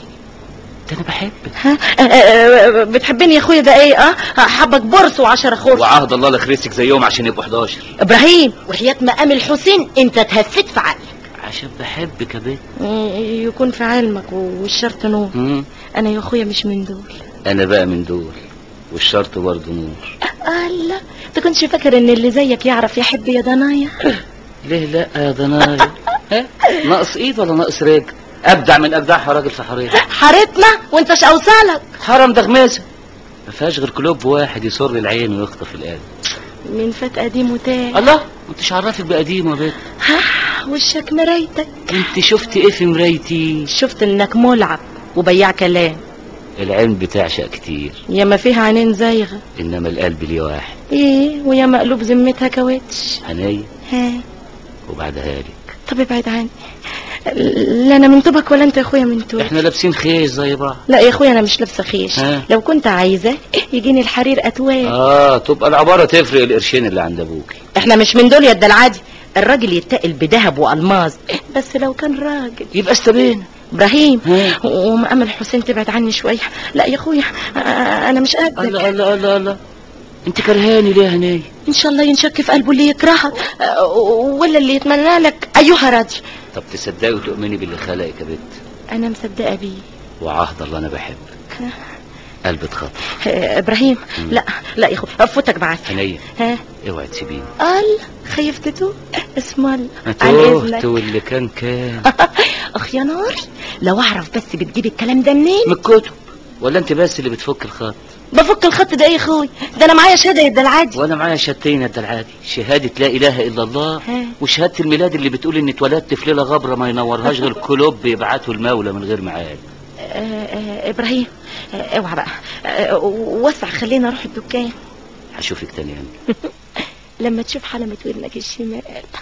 ده انا بحبك ها آه، آه، بتحبني يا اخويا ده ايه اه حبك برص وعشرة خرص وعهد الله لخريسك زيهم عشان يبقوا 11 ابراهيم وحياة مقام الحسين انت اتهفت في عقلك عشان بحبك يا بنت مم، يكون في علمك والشرط نور مم. انا يا اخويا مش من دول انا بقى من دول والشرط برضه نور الله تكونش فاكر ان اللي زيك يعرف يحب يا ضنايا ليه لا يا ضنايا ها ناقص ايد ولا ناقص رجل ابدع من ابدعها راجل في حرير حارتنا وانتش اوصالك حرم دغمازه ما فيهاش غير كلوب واحد يسر العين ويخطف القلب من فات قديم وتاني الله انت عرفك بقديم يا بنت وشك مرايتك انت شفت ايه في مرايتي شفت انك ملعب وبياع كلام العين بتعشق كتير يا ما فيها عينين زايغة انما القلب ليه واحد ايه ويا مقلوب ذمتها كاوتش عينيا ها وبعدها لك طب ابعد عني لا انا من طوبك ولا انت يا اخويا من طوب احنا لابسين خيش زي بعض لا يا اخويا انا مش لابسه خيش ها؟ لو كنت عايزه يجيني الحرير اتواب اه تبقى العبارة تفرق القرشين اللي عند ابوكي احنا مش من دول يا العادي الراجل يتقل بذهب والماظ بس لو كان راجل يبقى استبينا ابراهيم ومقام الحسين تبعد عني شويه لا يا اخويا آه، انا مش قدك الله الله الله الله انت كرهاني ليه يا هنيه ان شاء الله ينشك في قلبه اللي يكرهك آه، ولا اللي يتمنى لك ايها راجل طب تصدقي وتؤمني باللي خلقك يا بنت انا مصدقه بيه وعهد الله انا بحبك قلب اتخطف آه، ابراهيم لا لا يا اخويا فوتك بعد هنيه ها اوعي تسيبيني الله خيفت تو اسم الله عن تهت اذنك واللي كان كان اخ يا نار لو اعرف بس بتجيب الكلام ده منين من الكتب ولا انت بس اللي بتفك الخط بفك الخط ده ايه يا اخوي ده انا معايا شهاده يد العادي وانا معايا شهادتين ده العادي شهادة لا اله الا الله ها. وشهادة الميلاد اللي بتقول اني اتولدت في ليلة غبرة ما ينورهاش غير كلوب يبعته المولى من غير ميعاد آه، آه، ابراهيم آه، اوعى بقى آه، وسع خلينا اروح الدكان هشوفك تاني يعني لما تشوف حلمة ودنك الشمال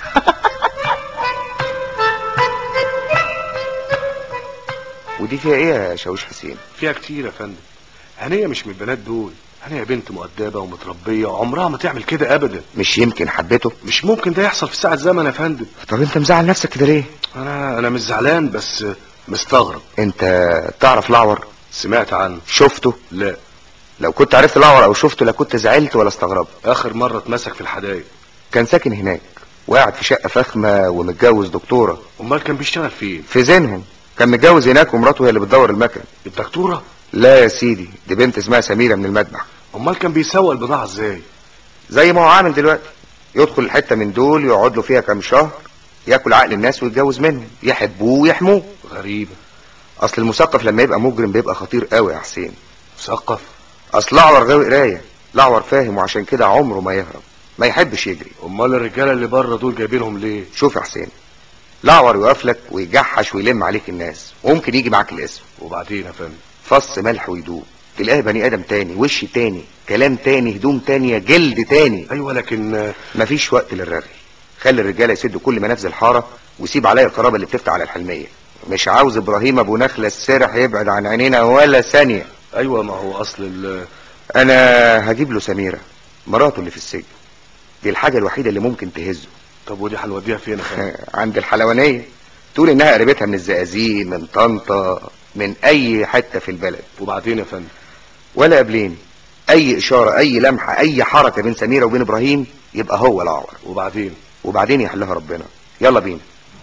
ودي فيها ايه يا شاويش حسين فيها كتير يا فندم هنية مش من البنات دول هنية بنت مؤدبة ومتربية وعمرها ما تعمل كده ابدا مش يمكن حبيته مش ممكن ده يحصل في ساعة زمن يا فندم طب انت مزعل نفسك كده ليه انا انا مش زعلان بس مستغرب انت تعرف لعور سمعت عنه شفته لا لو كنت عرفت لعور او شفته لا كنت زعلت ولا استغربت اخر مرة اتمسك في الحدايق كان ساكن هناك وقاعد في شقة فخمة ومتجوز دكتورة امال كان بيشتغل فين في زينهم كان متجوز هناك ومراته هي اللي بتدور المكن الدكتورة لا يا سيدي دي بنت اسمها سميرة من المذبح امال كان بيسوق البضاعة ازاي زي ما هو عامل دلوقتي يدخل الحتة من دول يقعد له فيها كام شهر ياكل عقل الناس ويتجوز منهم يحبوه ويحموه غريبة اصل المثقف لما يبقى مجرم بيبقى خطير قوي يا حسين مثقف اصل اعور غاوي قرايه الاعور فاهم وعشان كده عمره ما يهرب ما يحبش يجري امال الرجاله اللي بره دول جايبينهم ليه شوف يا حسين الاعور يقف لك ويجحش ويلم عليك الناس وممكن يجي معاك الاسم وبعدين يا فندم فص ملح ويدوب تلاقيه بني ادم تاني وش تاني كلام تاني هدوم تانية جلد تاني ايوه لكن مفيش وقت للرغي خلي الرجاله يسدوا كل منافذ الحاره وسيب عليا القرابه اللي بتفتح على الحلميه مش عاوز ابراهيم ابو نخله السرح يبعد عن عينينا ولا ثانيه ايوه ما هو اصل ال انا هجيب له سميره مراته اللي في السجن دي الحاجه الوحيده اللي ممكن تهزه طب ودي هنوديها فين يا فندم عند الحلوانيه تقول انها قريبتها من الزقازيق من طنطا من اي حته في البلد وبعدين يا فندم ولا قبلين اي اشاره اي لمحه اي حركه بين سميره وبين ابراهيم يبقى هو الاعور وبعدين وبعدين يحلها ربنا يلا بينا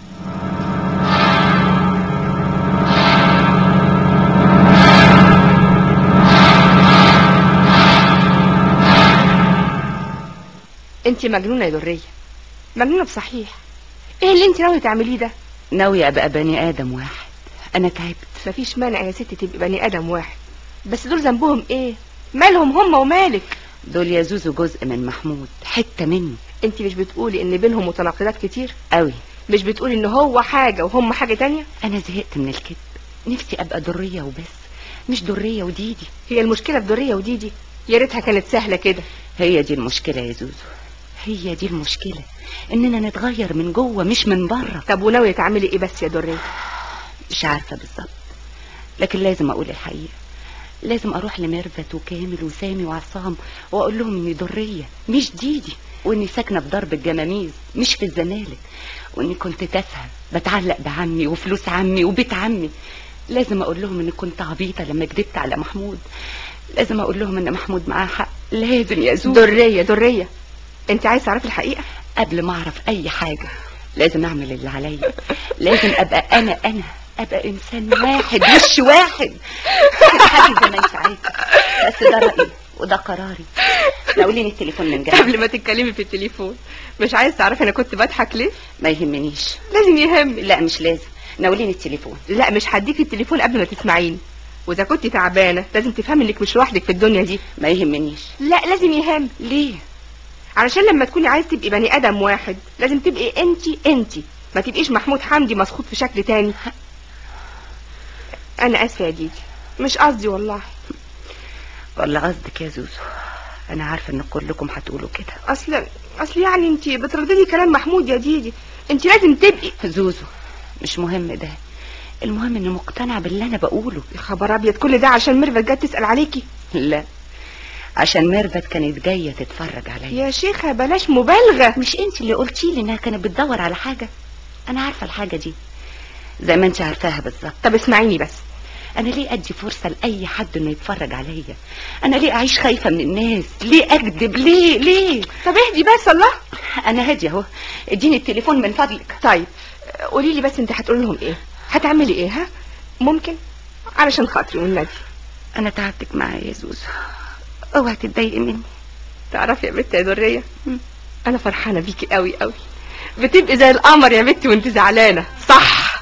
انت مجنونه يا دريه مجنونه بصحيح ايه اللي انت ناويه تعمليه ده ناوية ابقى بني ادم واحد انا تعبت مفيش مانع يا ستي تبقي بني ادم واحد بس دول ذنبهم ايه مالهم هم ومالك دول يا زوزو جزء من محمود حتة مني انت مش بتقولي ان بينهم متناقضات كتير قوي مش بتقولي ان هو حاجه وهم حاجه تانية انا زهقت من الكذب نفسي ابقى درية وبس مش درية وديدي هي المشكله في دريه وديدي يا ريتها كانت سهله كده هي دي المشكلة يا زوزو هي دي المشكلة اننا نتغير من جوه مش من بره طب وناويه تعملي ايه بس يا دريه مش عارفة بالظبط لكن لازم اقول الحقيقة لازم اروح لميرفت وكامل وسامي وعصام واقول لهم اني درية مش ديدي واني ساكنة في درب الجماميز مش في الزمالك واني كنت تافهة بتعلق بعمي وفلوس عمي وبيت عمي لازم اقول لهم اني كنت عبيطة لما كدبت على محمود لازم اقول لهم ان محمود معاه حق لازم يا زوزو دريه دريه انت عايز تعرفي الحقيقه قبل ما اعرف اي حاجة لازم اعمل اللي عليا لازم ابقى انا انا ابقى انسان واحد وش واحد تضحكي زي ما انت عايزه بس ده رايي وده قراري ناوليني التليفون من جنب قبل ما تتكلمي في التليفون مش عايز تعرفي انا كنت بضحك ليه ما يهمنيش لازم يهم لا مش لازم ناوليني التليفون لا مش هديكي التليفون قبل ما تسمعيني واذا كنت تعبانه لازم تفهمي انك مش لوحدك في الدنيا دي ما يهمنيش لا لازم يهم ليه علشان لما تكوني عايز تبقي بني ادم واحد لازم تبقي انتي انتي ما تبقيش محمود حمدي مسخوط في شكل تاني انا اسفه يا ديدي مش قصدي والله ولا قصدك يا زوزو انا عارفه ان كلكم هتقولوا كده اصل اصل يعني انتي بترددي كلام محمود يا ديدي انتي لازم تبقي زوزو مش مهم ده المهم اني مقتنعه باللي انا بقوله يا خبر ابيض كل ده عشان ميرفت جت تسال عليكي لا عشان ميرفت كانت جايه تتفرج عليا يا شيخه بلاش مبالغه مش انت اللي قلتي لي انها كانت بتدور على حاجه انا عارفه الحاجه دي زي ما انت عارفاها بالظبط طب اسمعيني بس انا ليه ادي فرصه لاي حد انه يتفرج عليا انا ليه اعيش خايفه من الناس ليه اكذب ليه ليه طب اهدي بس الله انا هاديه اهو اديني التليفون من فضلك طيب قولي لي بس انت هتقولي لهم ايه هتعملي ايه ها ممكن علشان خاطري والنبي انا تعبتك معايا يا زوزو اوعي تتضايقي مني تعرفي يا بنت يا دريه انا فرحانه بيكي قوي قوي بتبقي زي القمر يا بنتي وانت زعلانه صح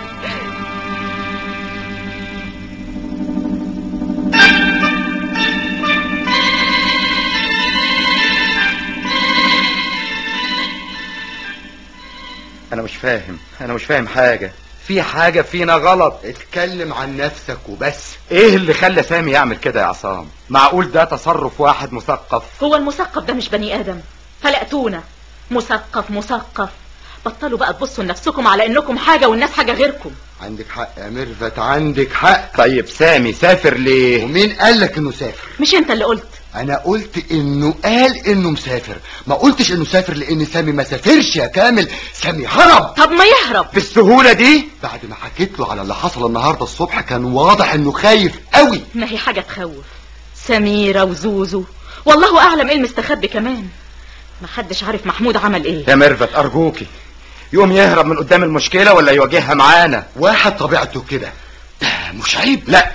انا مش فاهم انا مش فاهم حاجه في حاجه فينا غلط اتكلم عن نفسك وبس ايه اللي خلى سامي يعمل كده يا عصام معقول ده تصرف واحد مثقف هو المثقف ده مش بني ادم فلقتونا مثقف مثقف بطلوا بقى تبصوا لنفسكم على انكم حاجه والناس حاجه غيركم عندك حق يا ميرفت عندك حق طيب سامي سافر ليه ومين قال لك انه سافر مش انت اللي قلت انا قلت انه قال انه مسافر ما قلتش انه سافر لان سامي ما سافرش يا كامل سامي هرب طب ما يهرب بالسهوله دي بعد ما حكيت له على اللي حصل النهارده الصبح كان واضح انه خايف قوي ما هي حاجه تخوف سميره وزوزو والله اعلم ايه المستخبي كمان محدش عارف محمود عمل ايه يا ميرفت ارجوكي يقوم يهرب من قدام المشكلة ولا يواجهها معانا واحد طبيعته كده ده مش عيب لا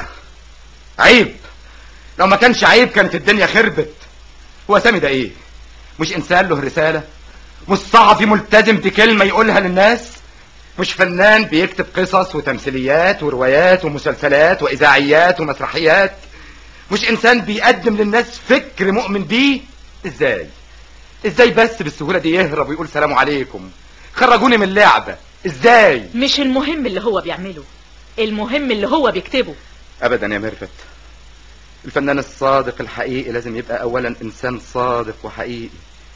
عيب لو ما كانش عيب كانت الدنيا خربت هو سامي ده ايه مش انسان له رسالة مش صحفي ملتزم بكلمة يقولها للناس مش فنان بيكتب قصص وتمثيليات وروايات ومسلسلات واذاعيات ومسرحيات مش انسان بيقدم للناس فكر مؤمن بيه ازاي ازاي بس بالسهولة دي يهرب ويقول سلام عليكم خرجوني من اللعبة ازاي مش المهم اللي هو بيعمله المهم اللي هو بيكتبه ابدا يا ميرفت الفنان الصادق الحقيقي لازم يبقى اولا انسان صادق وحقيقي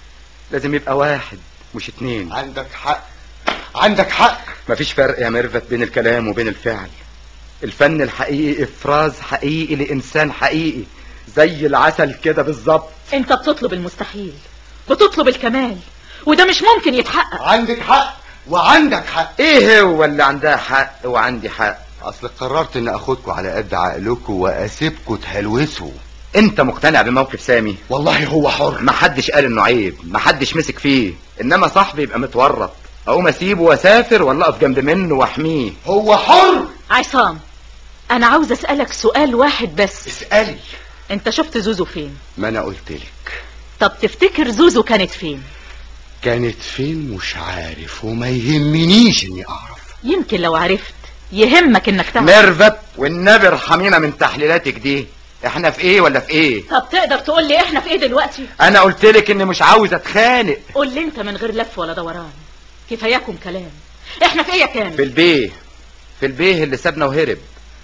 لازم يبقى واحد مش اتنين عندك حق عندك حق مفيش فرق يا ميرفت بين الكلام وبين الفعل الفن الحقيقي افراز حقيقي لانسان حقيقي زي العسل كده بالظبط انت بتطلب المستحيل بتطلب الكمال وده مش ممكن يتحقق عندك حق وعندك حق ايه هو اللي عندها حق وعندي حق اصل قررت ان اخدكم على قد عقلكم واسيبكم تهلوسوا انت مقتنع بموقف سامي والله هو حر محدش قال انه عيب محدش مسك فيه انما صاحبي يبقى متورط اقوم اسيبه واسافر ولا اقف جنب منه واحميه هو حر عصام انا عاوز اسألك سؤال واحد بس اسألي انت شفت زوزو فين ما انا قلت لك طب تفتكر زوزو كانت فين كانت فين مش عارف وما يهمنيش اني اعرف يمكن لو عرفت يهمك انك تعرف ميرفت والنبي ارحمينا من تحليلاتك دي احنا في ايه ولا في ايه طب تقدر تقول لي احنا في ايه دلوقتي انا قلت لك اني مش عاوز اتخانق قول لي انت من غير لف ولا دوران كفاياكم كلام احنا في ايه يا كامل في البيه في البيه اللي سابنا وهرب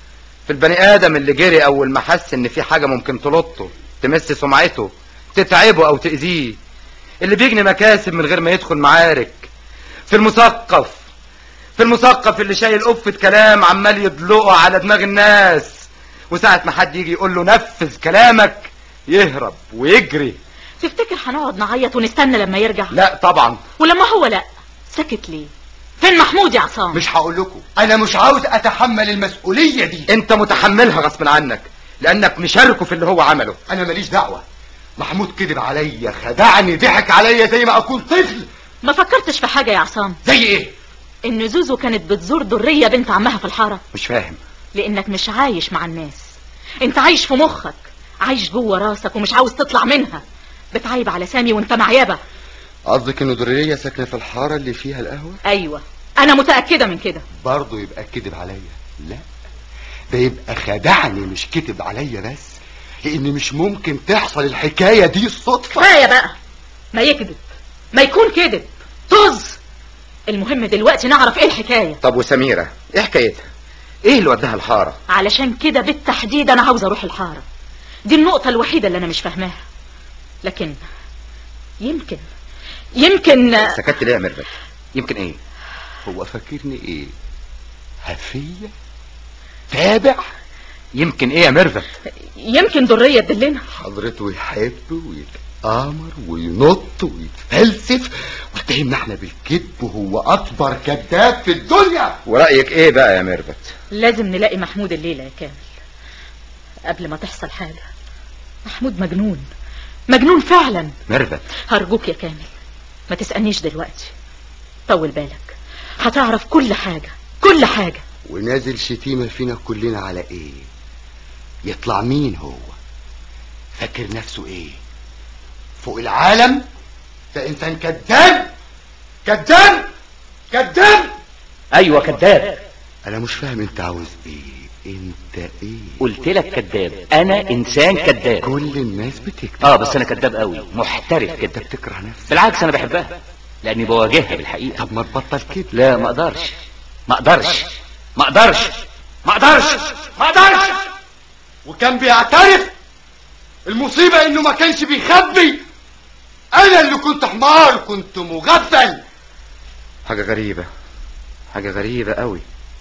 في البني ادم اللي جري اول ما حس ان في حاجه ممكن تلطه تمس سمعته تتعبه او تاذيه اللي بيجني مكاسب من غير ما يدخل معارك في المثقف في المثقف اللي شايل قفة كلام عمال يدلقه على دماغ الناس وساعة ما حد يجي يقول له نفذ كلامك يهرب ويجري تفتكر هنقعد نعيط ونستنى لما يرجع لا طبعا ولما هو لا سكت ليه فين محمود يا عصام مش هقول لكم انا مش عاوز اتحمل المسؤولية دي انت متحملها غصب عنك لانك مشاركه في اللي هو عمله انا ماليش دعوة محمود كذب عليا خدعني ضحك عليا زي ما اكون طفل ما فكرتش في حاجة يا عصام زي ايه ان زوزو كانت بتزور درية بنت عمها في الحارة مش فاهم لانك مش عايش مع الناس انت عايش في مخك عايش جوه راسك ومش عاوز تطلع منها بتعيب على سامي وانت معيبة قصدك ان درية ساكنة في الحارة اللي فيها القهوة ايوه انا متأكدة من كده برضه يبقى كذب عليا لا ده يبقى خدعني مش كذب عليا بس لان مش ممكن تحصل الحكاية دي صدفة كفاية بقى ما يكذب ما يكون كذب طز المهم دلوقتي نعرف ايه الحكاية طب وسميرة ايه حكايتها ايه اللي وداها الحارة علشان كده بالتحديد انا عاوز اروح الحارة دي النقطة الوحيدة اللي انا مش فاهماها لكن يمكن يمكن سكت ليه يا ميرفت يمكن ايه هو فاكرني ايه هفية تابع يمكن ايه يا ميرفت يمكن درية تدلنا حضرته يحب ويتآمر وينط ويتفلسف ويتهمنا احنا بالكذب وهو اكبر كذاب في الدنيا ورأيك ايه بقى يا ميرفت لازم نلاقي محمود الليلة يا كامل قبل ما تحصل حاجة محمود مجنون مجنون فعلا ميرفت هرجوك يا كامل ما تسألنيش دلوقتي طول بالك هتعرف كل حاجة كل حاجة ونازل شتيمة فينا كلنا على ايه يطلع مين هو فاكر نفسه ايه فوق العالم ده انسان كذاب كذاب كذاب ايوه كذاب انا مش فاهم انت عاوز ايه انت ايه قلت لك كذاب انا انسان كذاب كل الناس بتكذب اه بس انا كذاب قوي محترف كده بتكره نفسك بالعكس انا بحبها لاني بواجهها بالحقيقه طب ما تبطل كده لا ما اقدرش ما اقدرش ما اقدرش ما اقدرش ما اقدرش وكان بيعترف المصيبة انه ما كانش بيخبي انا اللي كنت حمار كنت مغفل حاجة غريبة حاجة غريبة قوي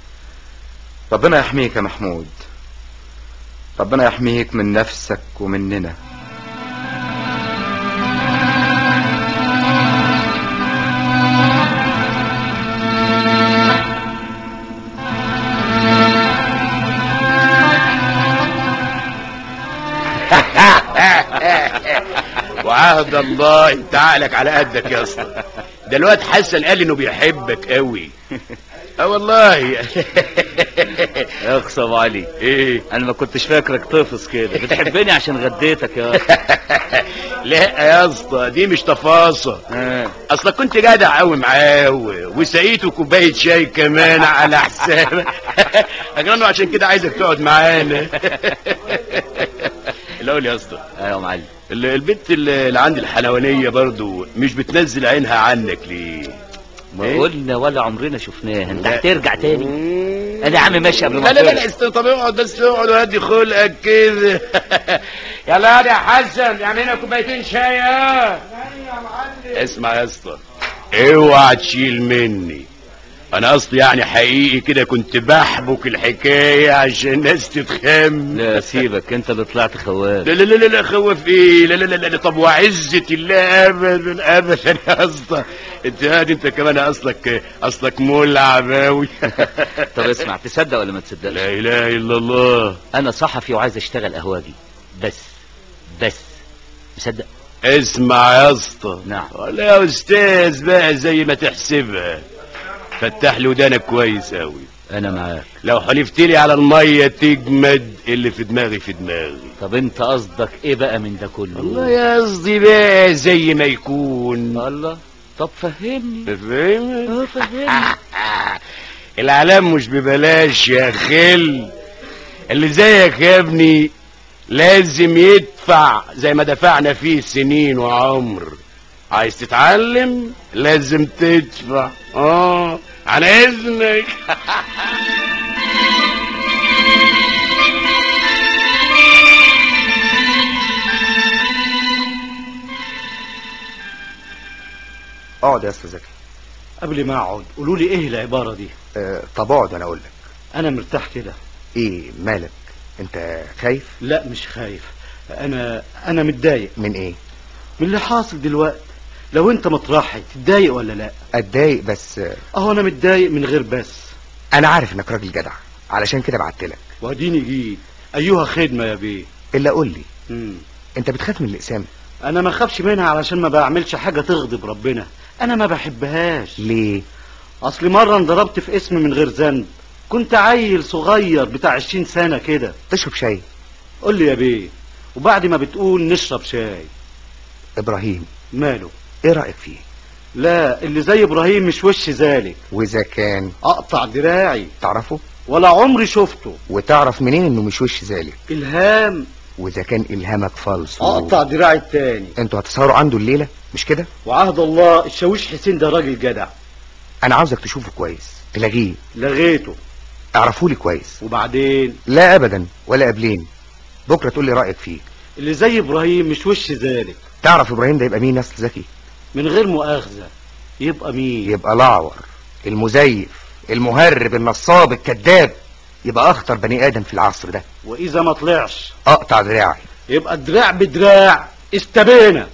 ربنا يحميك يا محمود ربنا يحميك من نفسك ومننا وعهد الله انت عقلك على قدك يا اسطى ده الواد حسن قال انه بيحبك قوي اه والله اقسى ابو علي ايه انا ما كنتش فاكرك طفص كده بتحبني عشان غديتك يا لا يا اسطى دي مش تفاصيل اصلا كنت جدع قوي معاه و- وسقيته كوبايه شاي كمان على حسابك اجرانه عشان كده عايزك تقعد معانا الاول يا اسطى ايوه يا معلم ال- البنت اللي اللي عندي الحلوانيه برضو مش بتنزل عينها عنك ليه ما قلنا ولا عمرنا شفناها انت هترجع تاني انا يا عم ماشي قبل ما لا لا لا, تطلع. لا است- طب اقعد بس اقعد وهدي خلقك كده يلا يا حسن اعمل لنا كوبايتين شاي اه اسمع يا اسطى اوعى تشيل مني انا اصلي يعني حقيقي كده كنت بحبك الحكايه عشان الناس تتخم لا سيبك انت اللي طلعت خواف لا لا لا لا خوف ايه لا لا لا لا طب وعزة الله ابدا ابدا يا اسطى انت هادي انت كمان اصلك اصلك ملعب اوي طب اسمع تصدق ولا ما تصدقش لا اله الا الله انا صحفي وعايز اشتغل قهواجي بس بس مصدق اسمع يا اسطى نعم ولا يا استاذ بقى زي ما تحسبها فتح لي ودانك كويس اوي انا معاك لو حلفت لي على الميه تجمد اللي في دماغي في دماغي طب انت قصدك ايه بقى من ده كله والله يا قصدي بقى زي ما يكون الله طب فهمني فاهم اه فهمني العلام مش ببلاش يا خل اللي زيك يا ابني لازم يدفع زي ما دفعنا فيه سنين وعمر عايز تتعلم لازم تدفع اه على اذنك اقعد يا استاذ زكي قبل ما اقعد قولوا لي ايه العباره دي أه طب اقعد انا اقول لك انا مرتاح كده ايه مالك انت خايف لا مش خايف انا انا متضايق من ايه من اللي حاصل دلوقتي لو انت مطرحي تتضايق ولا لا اتضايق بس آه، اهو انا متضايق من غير بس انا عارف انك راجل جدع علشان كده بعت لك واديني جيت ايها خدمه يا بيه الا قول لي مم. انت بتخاف من الاقسام انا ما اخافش منها علشان ما بعملش حاجه تغضب ربنا انا ما بحبهاش ليه اصل مره انضربت في اسم من غير ذنب كنت عيل صغير بتاع 20 سنه كده تشرب شاي قول لي يا بيه وبعد ما بتقول نشرب شاي ابراهيم ماله ايه رايك فيه لا اللي زي ابراهيم مش وش ذلك واذا كان اقطع دراعي تعرفه ولا عمري شفته وتعرف منين انه مش وش ذلك الهام واذا كان الهامك فالص اقطع دراعي التاني انتوا هتسهروا عنده الليله مش كده وعهد الله الشاويش حسين ده راجل جدع انا عاوزك تشوفه كويس تلاقيه لغيته اعرفولي كويس وبعدين لا ابدا ولا قبلين بكره تقول لي رايك فيه اللي زي ابراهيم مش وش ذلك تعرف ابراهيم ده يبقى مين يا أستاذ زكي من غير مؤاخذه يبقى مين يبقى الاعور المزيف المهرب النصاب الكذاب يبقى اخطر بني ادم في العصر ده واذا ما طلعش اقطع دراعي يبقى الدراع بدراع استبينا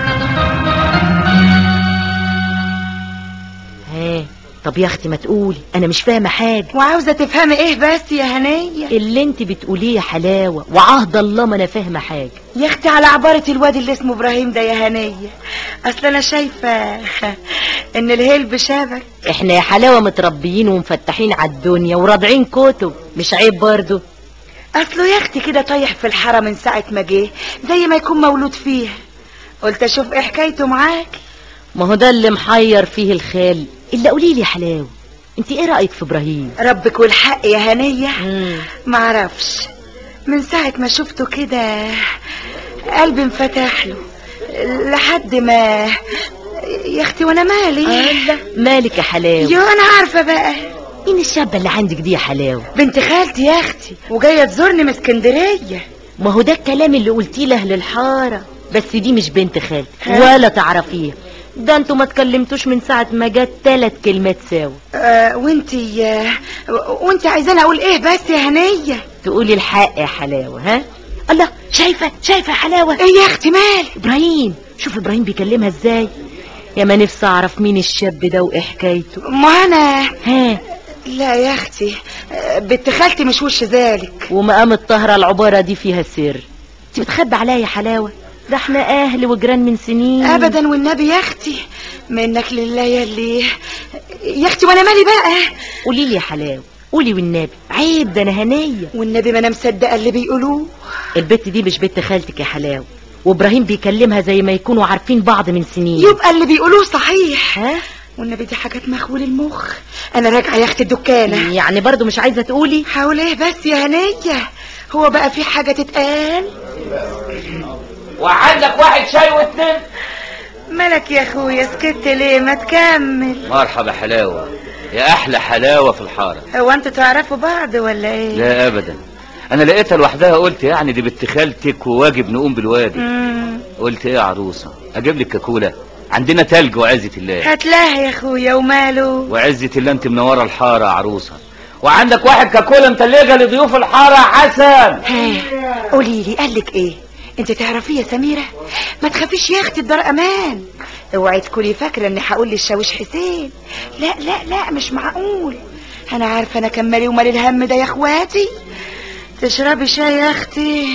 ها طب يا اختي ما تقولي انا مش فاهمه حاجه وعاوزه تفهمي ايه بس يا هنيه اللي انت بتقوليه حلاوه وعهد الله ما انا فاهمه حاجه يا اختي على عبارة الواد اللي اسمه ابراهيم ده يا هنية اصل انا شايفة ان الهلب شبك احنا يا حلاوه متربيين ومفتحين على الدنيا ورادعين كتب مش عيب برضو اصله يا اختي كده طايح في الحارة من ساعة ما جه زي ما يكون مولود فيها قلت اشوف ايه حكايته معاك ما هو ده اللي محير فيه الخال الا قولي لي يا حلاوه انت ايه رايك في ابراهيم ربك والحق يا هنية معرفش من ساعة ما شفته كده قلبي انفتح له لحد ما يا اختي وانا مالي الله مالك يا حلاوه يو انا عارفة بقى مين الشابه اللي عندك دي يا حلاوه بنت خالتي يا اختي وجاية تزورني من اسكندرية ما هو ده الكلام اللي قلتيه لاهل الحاره بس دي مش بنت خالتي ها؟ ولا تعرفيها ده انتوا ما اتكلمتوش من ساعه ما جت ثلاث كلمات سوا آه وانتي آه وانتي عايزاني اقول ايه بس يا هنية تقولي الحق يا حلاوه ها الله شايفه شايفه يا حلاوه ايه يا اختي مال ابراهيم شوف ابراهيم بيكلمها ازاي يا ما نفسي اعرف مين الشاب ده وايه حكايته ما انا ها لا يا اختي آه، بنت خالتي مش وش ذلك ومقام الطهرة العبارة دي فيها سر انت بتخبي عليا يا حلاوة ده احنا اهل وجيران من سنين ابدا والنبي يا اختي منك لله يلي يا اختي وانا مالي بقى قولي لي يا حلاوه قولي والنبي عيب ده انا هنيه والنبي ما انا مصدقه اللي بيقولوه البت دي مش بنت خالتك يا حلاوه وابراهيم بيكلمها زي ما يكونوا عارفين بعض من سنين يبقى اللي بيقولوه صحيح ها والنبي دي حاجات مخول المخ انا راجعه يا اختي الدكانه يعني برضو مش عايزه تقولي حاول ايه بس يا هنيه هو بقى في حاجه تتقال وعندك واحد شاي واتنين مالك يا اخويا سكت ليه ما تكمل مرحبا حلاوة يا أحلى حلاوة في الحارة هو انتوا تعرفوا بعض ولا ايه لا أبدا أنا لقيتها لوحدها قلت يعني دي بنت خالتك وواجب نقوم بالواجب مم. قلت إيه يا عروسة أجيب لك كاكولا عندنا تلج وعزة الله هتلاها يا اخويا وماله وعزة الله أنت منورة الحارة يا عروسة وعندك واحد كاكولا متلجه لضيوف الحاره يا حسن ها قولي لي قالك ايه انت تعرفيه يا سميره ما تخافيش يا اختي الدار امان اوعي تكوني فاكره اني هقول للشاويش حسين لا لا لا مش معقول انا عارفه انا كان مالي ومال الهم ده يا اخواتي تشربي شاي يا اختي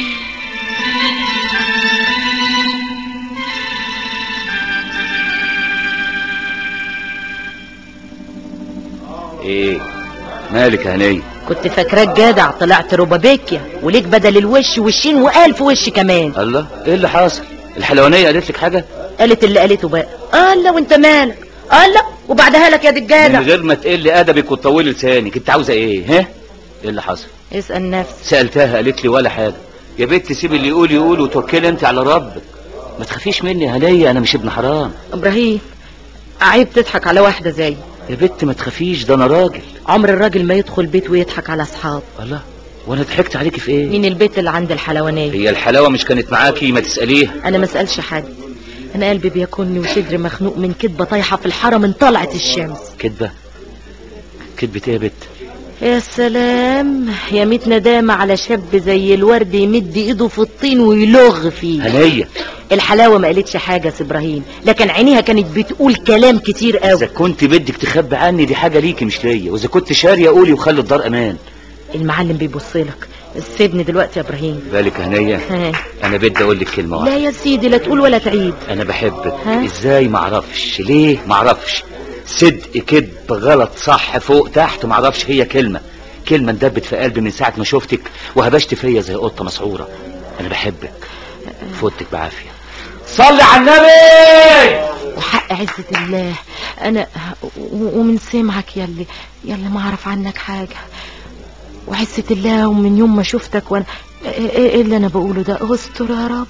إيه مالك يا هنية كنت فاكراك جدع طلعت ربابيكيا وليك بدل الوش وشين والف وش كمان الله إيه اللي حاصل الحلوانية قالت لك حاجة قالت اللي قالته بقى الله وانت مالك الله وبعدها لك يا من دجاله غير ما تقل أدبك وتطولي لسانك أنت عاوزة إيه ها إيه اللي حصل اسال نفسك سألتها قالت لي ولا حاجة يا بنت سيب اللي يقول يقول وتوكلي انت على ربك ما تخافيش مني يا هنية انا مش ابن حرام ابراهيم عيب تضحك على واحدة زي يا بنت ما تخافيش ده انا راجل عمر الراجل ما يدخل بيت ويضحك على اصحاب الله وانا ضحكت عليكي في ايه مين البيت اللي عند الحلوانية هي الحلاوة مش كانت معاكي ما تسأليها انا ما اسالش حد انا قلبي بياكلني وصدري مخنوق من كدبة طايحة في الحارة من طلعت الشمس كدبة كدبة ايه يا بنت يا سلام يا ميت ندامة على شاب زي الورد يمد ايده في الطين ويلغ فيه هنية الحلاوة ما قالتش حاجة يا ابراهيم لكن عينيها كانت بتقول كلام كتير قوي اذا كنت بدك تخبي عني دي حاجة ليكي مش ليا واذا كنت شارية قولي وخلي الدار امان المعلم بيبص لك سيبني دلوقتي يا ابراهيم بالك يا هنية ها. انا بدي اقول لك كلمة لا واحدة يا سيدي لا تقول ولا تعيد انا بحبك ها؟ ازاي معرفش ليه معرفش صدق كدب غلط صح فوق تحت معرفش هي كلمة كلمة اندبت في قلبي من ساعة ما شفتك وهبشت فيا زي قطة مسعورة انا بحبك فوتك بعافية صلي على النبي وحق عزة الله انا و- ومن سمعك يلي يلي ما اعرف عنك حاجة وعزة الله ومن يوم ما شفتك وانا ايه إيه اللي انا بقوله ده استر يا رب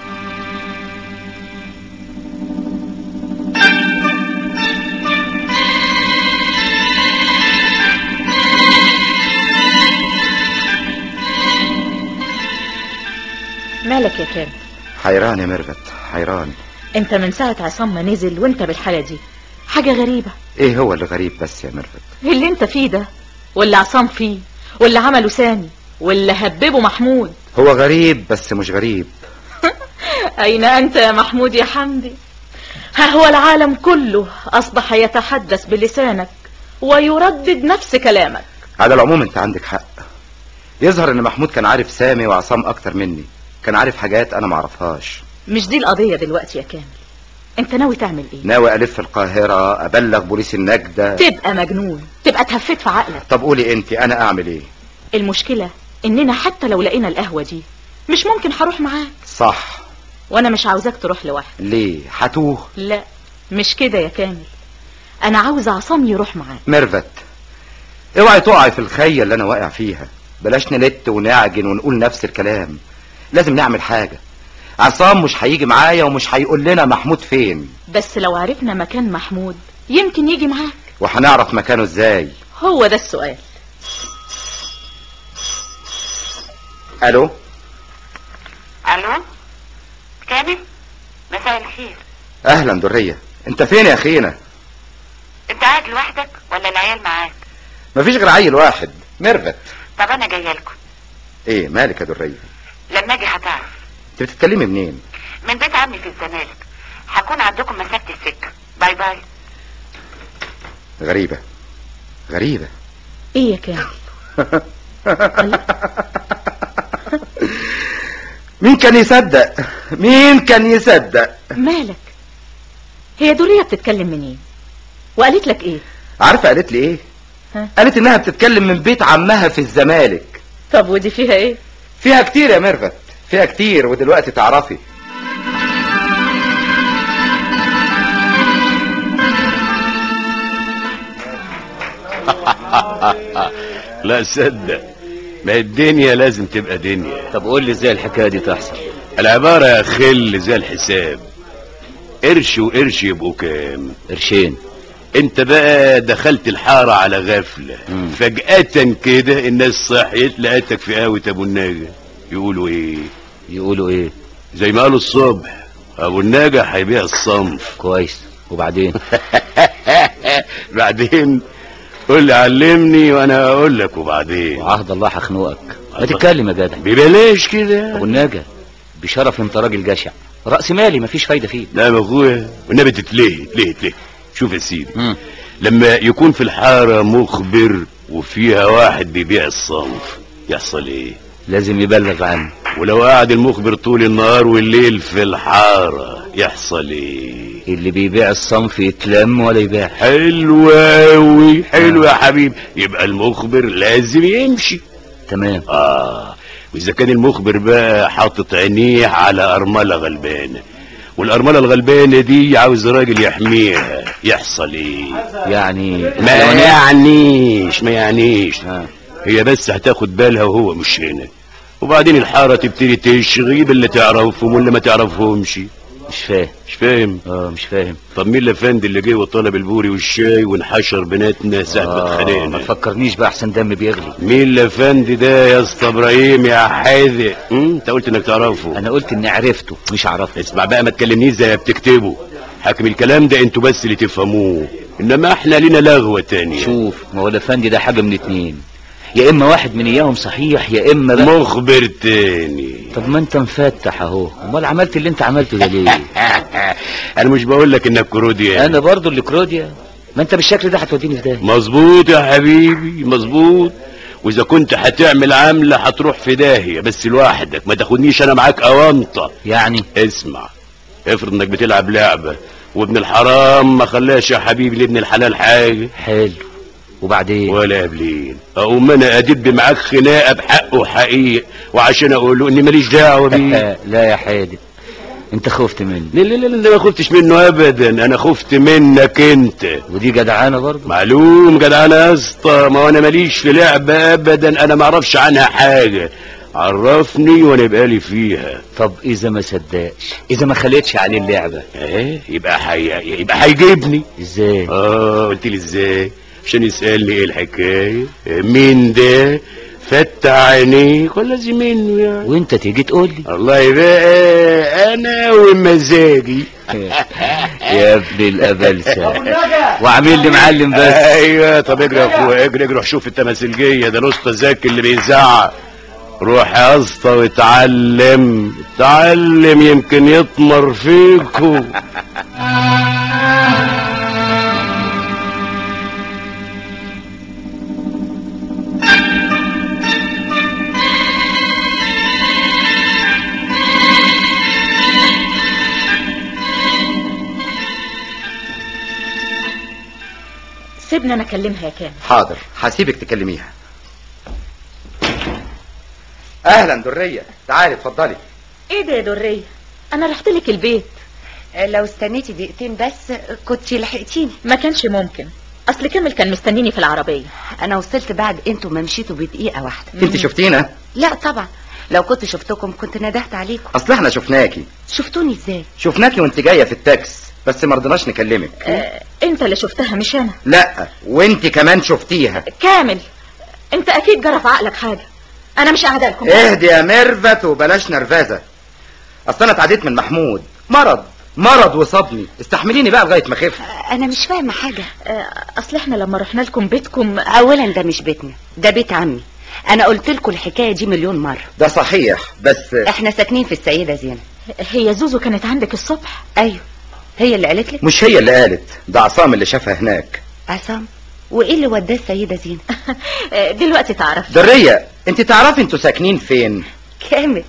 مالك يا كامل حيران يا ميرفت حيران انت من ساعة عصام ما نزل وانت بالحالة دي حاجة غريبة ايه هو اللي غريب بس يا ميرفت اللي انت فيه ده واللي عصام فيه واللي عمله سامي واللي هببه محمود هو غريب بس مش غريب أين أنت يا محمود يا حمدي ها هو العالم كله أصبح يتحدث بلسانك ويردد نفس كلامك على العموم انت عندك حق يظهر ان محمود كان عارف سامي وعصام اكتر مني كان عارف حاجات انا معرفهاش مش دي القضية دلوقتي يا كامل انت ناوي تعمل ايه ناوي الف القاهرة ابلغ بوليس النجدة تبقى مجنون تبقى اتهفت في عقلك طب قولي انت انا اعمل ايه المشكلة اننا حتى لو لقينا القهوة دي مش ممكن هروح معاك صح وانا مش عاوزاك تروح لوحدك ليه هتوه لا مش كده يا كامل انا عاوز عصام يروح معاك ميرفت اوعي تقعي في الخية اللي انا واقع فيها بلاش نلت ونعجن ونقول نفس الكلام لازم نعمل حاجة عصام مش هيجي معايا ومش هيقول لنا محمود فين بس لو عرفنا مكان محمود يمكن يجي معاك وهنعرف مكانه ازاي هو ده السؤال الو الو كامل مساء الخير اهلا درية انت فين يا اخينا انت قاعد لوحدك ولا العيال معاك مفيش غير عيل واحد ميرفت طب انا جايه لكم ايه مالك يا درية لما اجي هتعرف انت بتتكلمي منين من بيت عمي في الزمالك هكون عندكم مسافه السكه باي باي غريبة غريبة ايه يا كامل مين كان يصدق مين كان يصدق مالك هي دورية بتتكلم منين وقالت لك ايه عارفه قالت لي ايه ها؟ قالت انها بتتكلم من بيت عمها في الزمالك طب ودي فيها ايه فيها كتير يا ميرفت فيها كتير ودلوقتي تعرفي لا صدق ما الدنيا لازم تبقى دنيا طب قول لي ازاي الحكايه دي تحصل العبارة يا خل زي الحساب قرش وقرش يبقوا كام قرشين انت بقى دخلت الحارة على غفلة فجأة كده الناس صحيت لقيتك في قهوة ابو الناجة يقولوا ايه يقولوا ايه زي ما قالوا الصبح ابو الناجة هيبيع الصنف كويس وبعدين بعدين قول لي علمني وانا هقول لك وبعدين وعهد الله هخنقك ما تتكلم يا جدع ببلاش كده ابو الناجة بشرف انت راجل جشع راس مالي مفيش فايده فيه لا يا اخويا والنبي تتلهي تلهي تلهي شوف يا سيدي لما يكون في الحارة مخبر وفيها واحد بيبيع الصنف يحصل ايه لازم يبلغ عنه ولو قعد المخبر طول النهار والليل في الحارة يحصل ايه اللي بيبيع الصنف يتلم ولا يبيع حلو اوي حلو يا حبيبي يبقى المخبر لازم يمشي تمام اه واذا كان المخبر بقى حاطط عينيه على ارملة غلبانة والارملة الغلبانة دي عاوز راجل يحميها يحصل ايه يعني ما يعنيش ما يعنيش هي بس هتاخد بالها وهو مش هنا وبعدين الحارة تبتدي تشغي باللي تعرفهم واللي ما تعرفهمش مش فاهم مش فاهم اه مش فاهم طب مين الافندي اللي جه وطلب البوري والشاي وانحشر بناتنا ساعة ما آه ما اتخانقنا تفكرنيش بقى احسن دم بيغلي مين الافندي ده يا اسطى ابراهيم يا حاذق أم؟ انت قلت انك تعرفه انا قلت اني عرفته مش عرفته اسمع بقى ما تكلمنيش زي ما بتكتبه حاكم الكلام ده انتوا بس اللي تفهموه انما احنا لينا لغوة تانية شوف ما هو الافندي ده حاجه من اتنين يا اما واحد من اياهم صحيح يا اما بقى مخبر تاني طب ما انت مفتح اهو امال عملت اللي انت عملته ده ليه انا مش بقول لك انك كروديا انا برضو اللي كروديا ما انت بالشكل ده هتوديني في داهيه مظبوط يا حبيبي مظبوط واذا كنت هتعمل عملة هتروح في داهية بس لوحدك ما تاخدنيش انا معاك اوانطة يعني اسمع افرض انك بتلعب لعبة وابن الحرام ما خلاش يا حبيبي لابن الحلال حاجة حلو وبعدين ولا قبلين اقوم انا ادب معاك خناقه بحقه حقيقي وعشان اقول له اني ماليش دعوه بيه لا يا حادث انت خفت مني لا لا لا لا ما خفتش منه ابدا انا خفت منك انت ودي جدعانه برضه معلوم جدعانه يا اسطى ما انا ماليش في لعبه ابدا انا ما اعرفش عنها حاجه عرفني وانا يبقى لي فيها طب اذا ما صدقش اذا ما خليتش عليه اللعبه ايه يبقى حي... يبقى هيجيبني ازاي اه قلت لي ازاي عشان يسالني ايه الحكايه مين ده فتح عينيك ولا زي منه يعني وانت تيجي تقول لي الله بقى انا ومزاجي يا ابن الابلسه وعامل لي معلم بس ايوه طب اجري يا اخويا اجري اجري روح شوف التماثيلجيه ده الاسطى زكي اللي بيزعق روح يا اسطى واتعلم اتعلم يمكن يطمر فيكو سيبني انا اكلمها يا كامل حاضر هسيبك تكلميها اهلا درية تعالي اتفضلي ايه ده يا درية انا رحت لك البيت لو استنيتي دقيقتين بس كنت لحقتيني ما كانش ممكن اصل كامل كان مستنيني في العربية انا وصلت بعد انتوا ما مشيتوا بدقيقة واحدة انت شفتينا لا طبعا لو كنت شفتكم كنت ندهت عليكم اصل احنا شفناكي شفتوني ازاي شفناكي وانت جايه في التاكس بس ما رضناش نكلمك آه انت اللي شفتها مش انا لا وانت كمان شفتيها كامل انت اكيد جرى في عقلك حاجة انا مش قاعده لكم اهدي يا ميرفت وبلاش نرفزه اصل انا اتعديت من محمود مرض مرض وصابني استحمليني بقى لغايه ما اخف انا مش فاهمه حاجه آه اصل احنا لما رحنا لكم بيتكم اولا ده مش بيتنا ده بيت عمي انا قلت لكم الحكايه دي مليون مره ده صحيح بس احنا ساكنين في السيده زينب هي زوزو كانت عندك الصبح ايوه هي اللي قالت لك مش هي اللي قالت ده عصام اللي شافها هناك عصام وايه اللي وداه السيده زينب دلوقتي تعرف درية انت تعرفي انتوا ساكنين فين كامل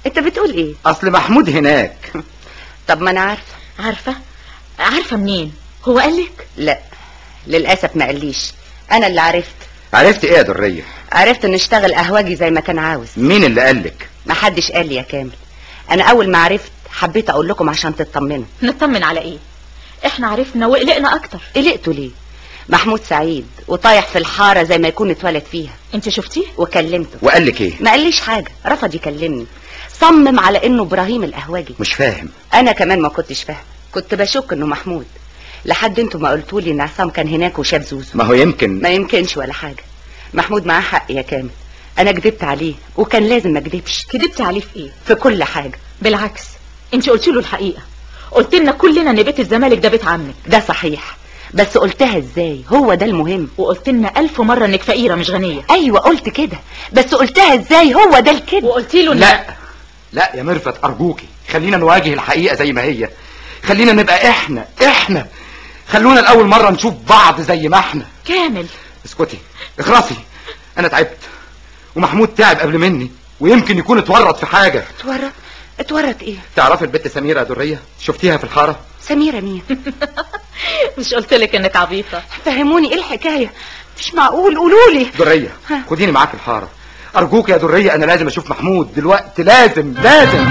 انت بتقول ايه اصل محمود هناك طب ما انا عارفه عارفة عارفة منين هو قالك لا للاسف ما قاليش انا اللي عرفت عرفت ايه يا درية عرفت ان اشتغل قهوجي زي ما كان عاوز مين اللي قالك ما حدش قال لي يا كامل انا اول ما عرفت حبيت اقول لكم عشان تطمنوا نطمن على ايه احنا عرفنا وقلقنا اكتر قلقتوا ليه محمود سعيد وطايح في الحاره زي ما يكون اتولد فيها انت شفتيه وكلمته وقالك ايه ما قاليش حاجه رفض يكلمني صمم على انه ابراهيم القهوجي مش فاهم انا كمان ما كنتش فاهم كنت بشك انه محمود لحد انتوا ما قلتوا لي ان عصام كان هناك وشاف زوزو ما هو يمكن ما يمكنش ولا حاجه محمود معاه حق يا كامل انا كدبت عليه وكان لازم ما اكدبش كدبت عليه في ايه في كل حاجه بالعكس انت قلت له الحقيقة قلت لنا كلنا ان بيت الزمالك ده بيت عمك ده صحيح بس قلتها ازاي هو ده المهم وقلت لنا الف مرة انك فقيرة مش غنية ايوه قلت كده بس قلتها ازاي هو ده الكذب وقلت له لا لا يا مرفت ارجوكي خلينا نواجه الحقيقة زي ما هي خلينا نبقى احنا احنا خلونا الاول مرة نشوف بعض زي ما احنا كامل اسكتي اخرسي انا تعبت ومحمود تعب قبل مني ويمكن يكون اتورط في حاجة اتورط اتورط ايه تعرفي البت سميرة يا درية شفتيها في الحارة سميرة مين مش قلت لك انك عبيطة فهموني ايه الحكاية مش معقول قولوا لي درية خديني معاك الحارة ارجوك يا درية انا لازم اشوف محمود دلوقتي لازم لازم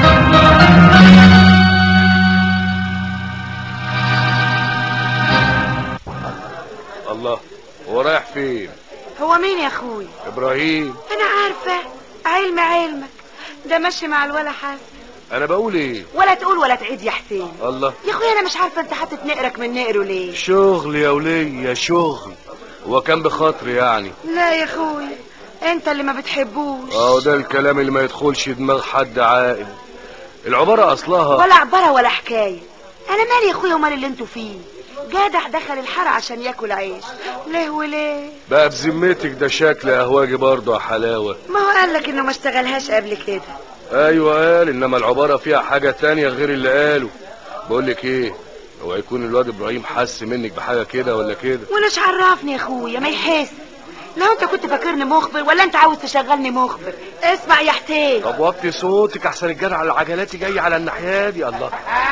الله هو رايح فين هو مين يا اخوي ابراهيم انا عارفه علم علمك ده ماشي مع الولا حسن انا بقول ايه ولا تقول ولا تعيد يا حسين الله يا اخويا انا مش عارفه انت حاطط نقرك من نقره ليه شغل يا ولية شغل هو كان بخاطري يعني لا يا اخويا انت اللي ما بتحبوش اه ده الكلام اللي ما يدخلش دماغ حد عاقل العبارة اصلها ولا عبارة ولا حكاية انا مالي يا اخويا ومال اللي انتوا فيه جدع دخل الحارة عشان ياكل عيش ليه وليه بقى بذمتك ده شكل اهواجي برضه يا حلاوة ما هو قالك انه ما اشتغلهاش قبل كده ايوه قال انما العبارة فيها حاجة تانية غير اللي قاله بقول لك ايه هو يكون الواد ابراهيم حس منك بحاجة كده ولا كده وانا عرفني يا اخويا ما يحس لو انت كنت فاكرني مخبر ولا انت عاوز تشغلني مخبر اسمع يا حسين طب وطي صوتك احسن الجدع على العجلات جاي على الناحية دي الله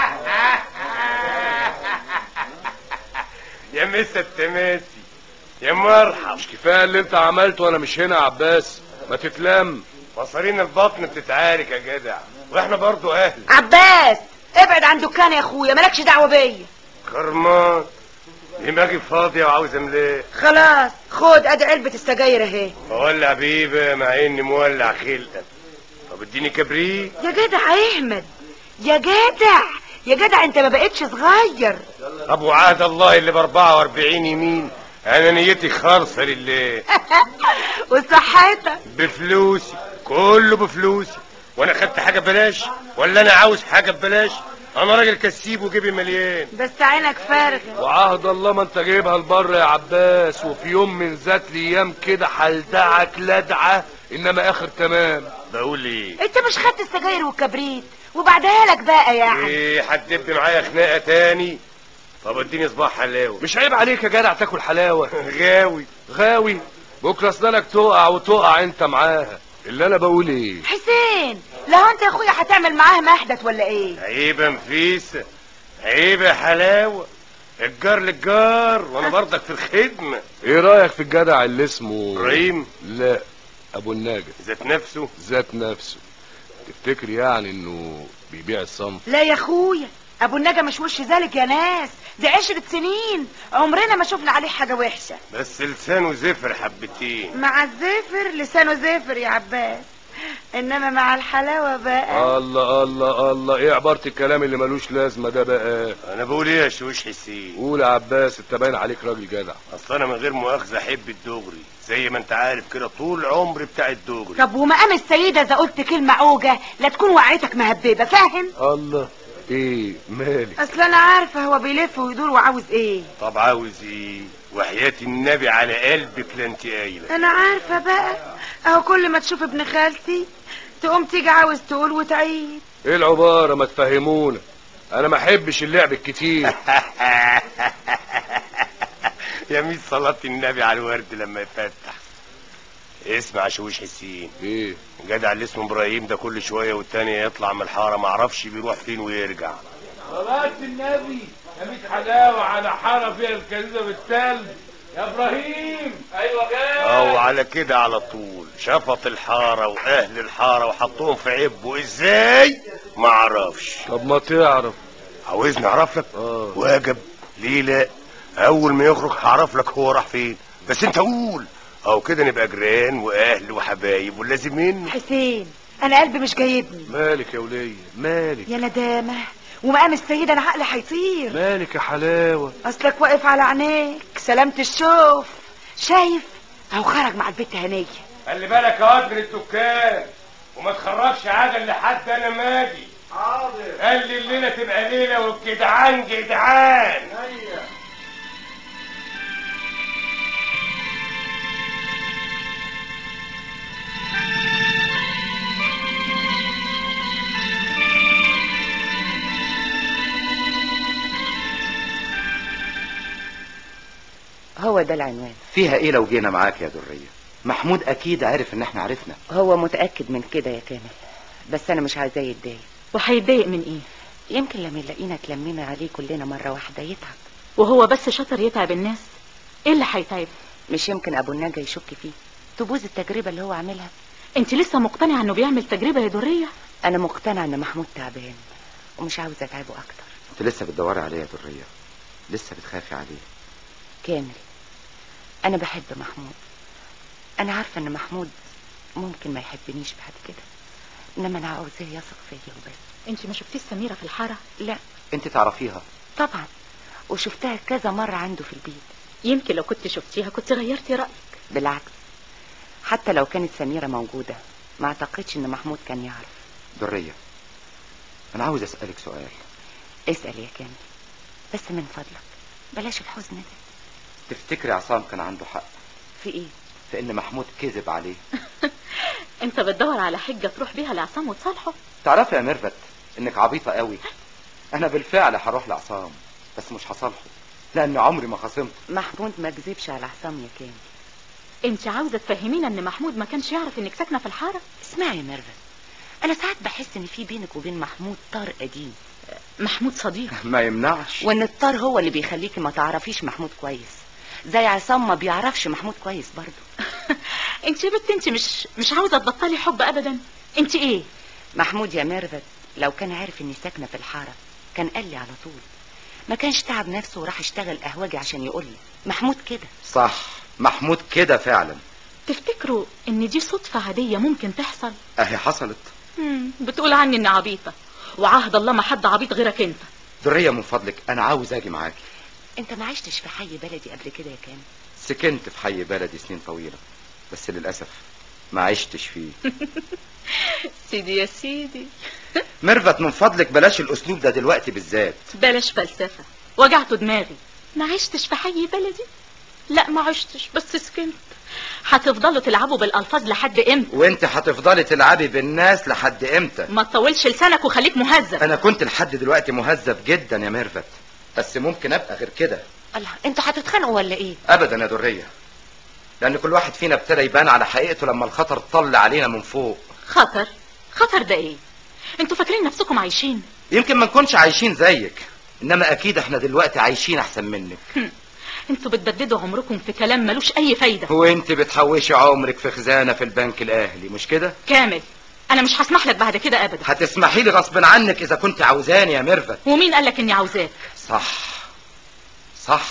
يا مس التماسي يا مرحب مش كفايه اللي انت عملته وانا مش هنا يا عباس ما تتلم مصارين البطن بتتعارك يا جدع واحنا برضو اهل عباس ابعد عن دكاني يا اخويا مالكش دعوه بيا كرمان دماغي فاضية وعاوز املاه خلاص خد ادي علبه السجاير اهي مولع بيبة مع اني مولع خلقة طب اديني كبريت يا جدع احمد يا جدع يا جدع انت ما بقتش صغير طب وعهد الله اللي ب 44 يمين انا نيتي خالصة لله وصحتك بفلوسي كله بفلوسي وانا خدت حاجة ببلاش ولا انا عاوز حاجة ببلاش انا راجل كسيب وجيبي مليان بس عينك فارغه وعهد الله ما انت جايبها لبره يا عباس وفي يوم من ذات الايام كده هلدعك لدعه انما اخر تمام بقول ايه انت مش خدت السجاير والكبريت وبعدها لك بقى يعني ايه هتدب معايا خناقة تاني طب اديني صباح حلاوة مش عيب عليك يا جدع تاكل حلاوه غاوي غاوي بكره اسنانك تقع وتقع انت معاها اللي انا بقول ايه حسين لو انت يا اخويا هتعمل معاه محدث ولا ايه عيب يا نفيسة عيب يا حلاوة الجار للجار وانا برضك في الخدمة ايه رايك في الجدع اللي اسمه ابراهيم لا ابو الناجد ذات نفسه ذات نفسه تفتكر يعني انه بيبيع الصنف لا يا اخويا ابو النجا مش وش ذلك يا ناس دي عشرة سنين عمرنا ما شفنا عليه حاجة وحشة بس لسانه زفر حبتين مع الزفر لسانه زفر يا عباس انما مع الحلاوة بقى الله الله الله ايه عبارة الكلام اللي ملوش لازمة ده بقى انا بقول ايه يا شوش حسين قول يا عباس انت باين عليك راجل جدع اصل انا من غير مؤاخذة احب الدغري زي ما انت عارف كده طول عمري بتاع الدغري طب ومقام السيدة اذا قلت كلمة عوجة لا تكون وقعتك مهببة فاهم الله ايه مالك اصل انا عارفة هو بيلف ويدور وعاوز ايه طب عاوز ايه وحياة النبي على قلبك لا انت قايلة انا عارفة بقى اهو كل ما تشوف ابن خالتي تقوم تيجي عاوز تقول وتعيد ايه العبارة ما تفهمونا انا ما احبش اللعب الكتير يا ميت صلاة النبي على الورد لما يفتح اسمع يا شويش حسين ايه جدع اللي اسمه ابراهيم ده كل شويه والتاني يطلع من الحاره ما اعرفش بيروح فين ويرجع صلاة النبي يا ميت حلاوة على حارة فيها الكنيسة بالتلج يا ابراهيم ايوه جاي او على كده على طول شفط الحاره واهل الحاره وحطوهم في عبه ازاي ما اعرفش طب ما تعرف عاوزني اعرف لك اه واجب ليه لا اول ما يخرج هعرف لك هو راح فين بس انت قول او كده نبقى جيران واهل وحبايب واللازم منه حسين انا قلبي مش جايبني مالك يا ولية مالك يا ندامة ومقام السيدة انا عقلي هيطير مالك يا حلاوة اصلك واقف على عينيك سلامة الشوف شايف اهو خرج مع البت هنية خلي بالك يا واد من الدكان وما تخرجش عجل لحد انا ما اجي حاضر خلي الليله تبقى ليله والجدعان جدعان هو ده العنوان فيها ايه لو جينا معاك يا درية محمود اكيد عرف ان احنا عرفنا هو متأكد من كده يا كامل بس انا مش عايزاه يتضايق وهيتضايق من ايه يمكن لما يلاقينا اتلمينا عليه كلنا مرة واحدة يتعب وهو بس شاطر يتعب الناس ايه اللي هيتعب مش يمكن ابو النجا يشك فيه تبوظ التجربة اللي هو عاملها انت لسه مقتنعه انه بيعمل تجربه يا دريه انا مقتنعة ان محمود تعبان ومش عاوزة اتعبه اكتر انت لسه بتدوري عليه يا درية لسه بتخافي عليه كامل انا بحب محمود انا عارفة ان محمود ممكن ما يحبنيش بعد كده انما انا عاوزاه يثق فيا وبس انت ما شفتيش سميره في الحاره لا انت تعرفيها طبعا وشفتها كذا مرة عنده في البيت يمكن لو كنت شفتيها كنت غيرتي رايك بالعكس حتى لو كانت سميرة موجودة ما اعتقدش ان محمود كان يعرف درية انا عاوز اسألك سؤال اسأل يا كامل بس من فضلك بلاش الحزن ده تفتكري عصام كان عنده حق في ايه في ان محمود كذب عليه انت بتدور على حجه تروح بيها لعصام وتصالحه تعرفي يا ميرفت انك عبيطة قوي انا بالفعل هروح لعصام بس مش هصالحه لان عمري ما خصمته محمود ما كذبش على عصام يا كامل انت عاوزه تفهمينا ان محمود ما كانش يعرف انك ساكنه في الحاره اسمعي يا ميرفت انا ساعات بحس ان في بينك وبين محمود طار قديم محمود صديق ما يمنعش وان الطار هو اللي بيخليكي ما تعرفيش محمود كويس زي عصام ما بيعرفش محمود كويس برضه انت يا بنت انت مش مش عاوزه تبطلي حب ابدا انت ايه محمود يا ميرفت لو كان عارف اني ساكنه في الحاره كان قال لي على طول ما كانش تعب نفسه وراح اشتغل قهوجي عشان يقول لي محمود كده صح محمود كده فعلا تفتكروا ان دي صدفه عاديه ممكن تحصل اهي حصلت مم. بتقول عني اني عبيطه وعهد الله ما حد عبيط غيرك انت درية من فضلك انا عاوز اجي معاكي انت ما عشتش في حي بلدي قبل كده يا كامل سكنت في حي بلدي سنين طويلة بس للأسف ما عشتش فيه سيدي يا سيدي ميرفت من فضلك بلاش الأسلوب ده دلوقتي بالذات بلاش فلسفه وجعتوا دماغي ما عشتش في حي بلدي لا ما عشتش بس سكنت هتفضلوا تلعبوا بالالفاظ لحد امتى وانت هتفضلي تلعبي بالناس لحد امتى ما تطولش لسانك وخليك مهذب انا كنت لحد دلوقتي مهذب جدا يا ميرفت بس ممكن ابقى غير كده الله انتوا هتتخانقوا ولا ايه ابدا يا درية لان كل واحد فينا ابتدى يبان على حقيقته لما الخطر طل علينا من فوق خطر خطر ده ايه انتوا فاكرين نفسكم عايشين يمكن ما نكونش عايشين زيك انما اكيد احنا دلوقتي عايشين احسن منك انتوا بتبددوا عمركم في كلام ملوش اي فايده وانت بتحوشي عمرك في خزانة في البنك الاهلي مش كده كامل انا مش هسمح لك بعد كده ابدا هتسمحي لي غصب عنك اذا كنت عاوزاني يا ميرفت ومين قالك اني عاوزاك صح صح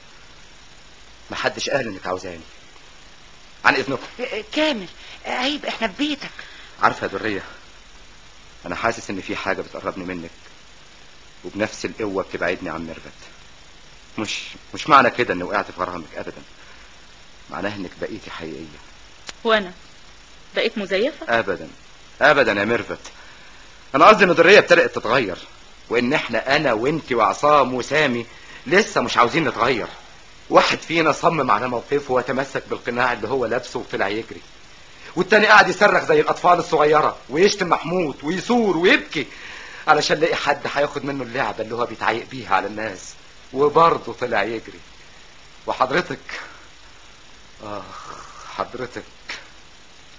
محدش قال انك عاوزاني عن اذنكم كامل عيب احنا في بيتك عارفه يا دريه انا حاسس ان في حاجه بتقربني منك وبنفس القوه بتبعدني عن ميرفت مش مش معنى كده اني وقعت في غرامك ابدا معناه انك بقيتي حقيقيه وانا بقيت مزيفه ابدا ابدا يا ميرفت انا قصدي ان دريه ابتدات تتغير وان احنا انا وانت وعصام وسامي لسه مش عاوزين نتغير واحد فينا صمم على موقفه وتمسك بالقناع اللي هو لابسه وطلع يجري والتاني قاعد يصرخ زي الاطفال الصغيره ويشتم محمود ويثور ويبكي علشان لاقي حد هياخد منه اللعبه اللي هو بيتعايق بيها على الناس وبرضه طلع يجري وحضرتك اخ حضرتك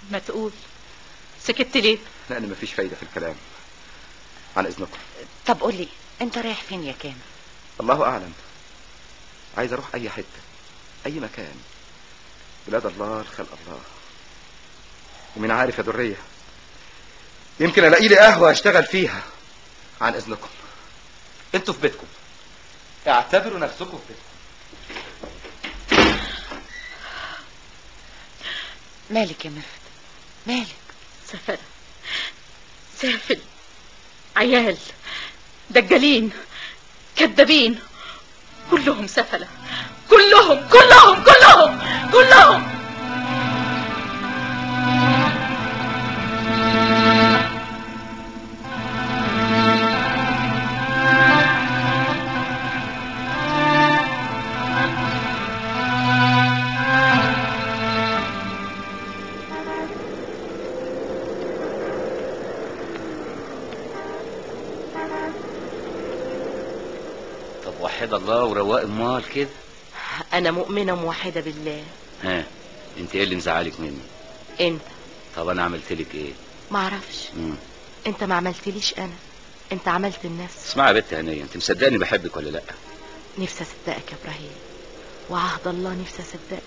ما تقول سكت ليه لان مفيش فايده في الكلام عن اذنكم طب قولي انت رايح فين يا كامل الله اعلم عايز اروح اي حته اي مكان بلاد الله الخلق الله ومين عارف يا دريه يمكن الاقي لي قهوه اشتغل فيها عن اذنكم انتوا في بيتكم اعتبروا نفسكم في بيتكم مالك يا مفت مالك سفر سافل عيال دجالين كذابين كلهم سفلة كلهم كلهم كلهم كلهم طب وحد الله ورواق امال كده انا مؤمنة موحدة بالله ها انت ايه اللي مزعلك مني انت طب انا عملت لك ايه معرفش مم. انت ما عملتليش انا انت عملت الناس اسمعي يا بنت هنيه انت مصدقني بحبك ولا لا نفسي اصدقك يا ابراهيم وعهد الله نفسي اصدقك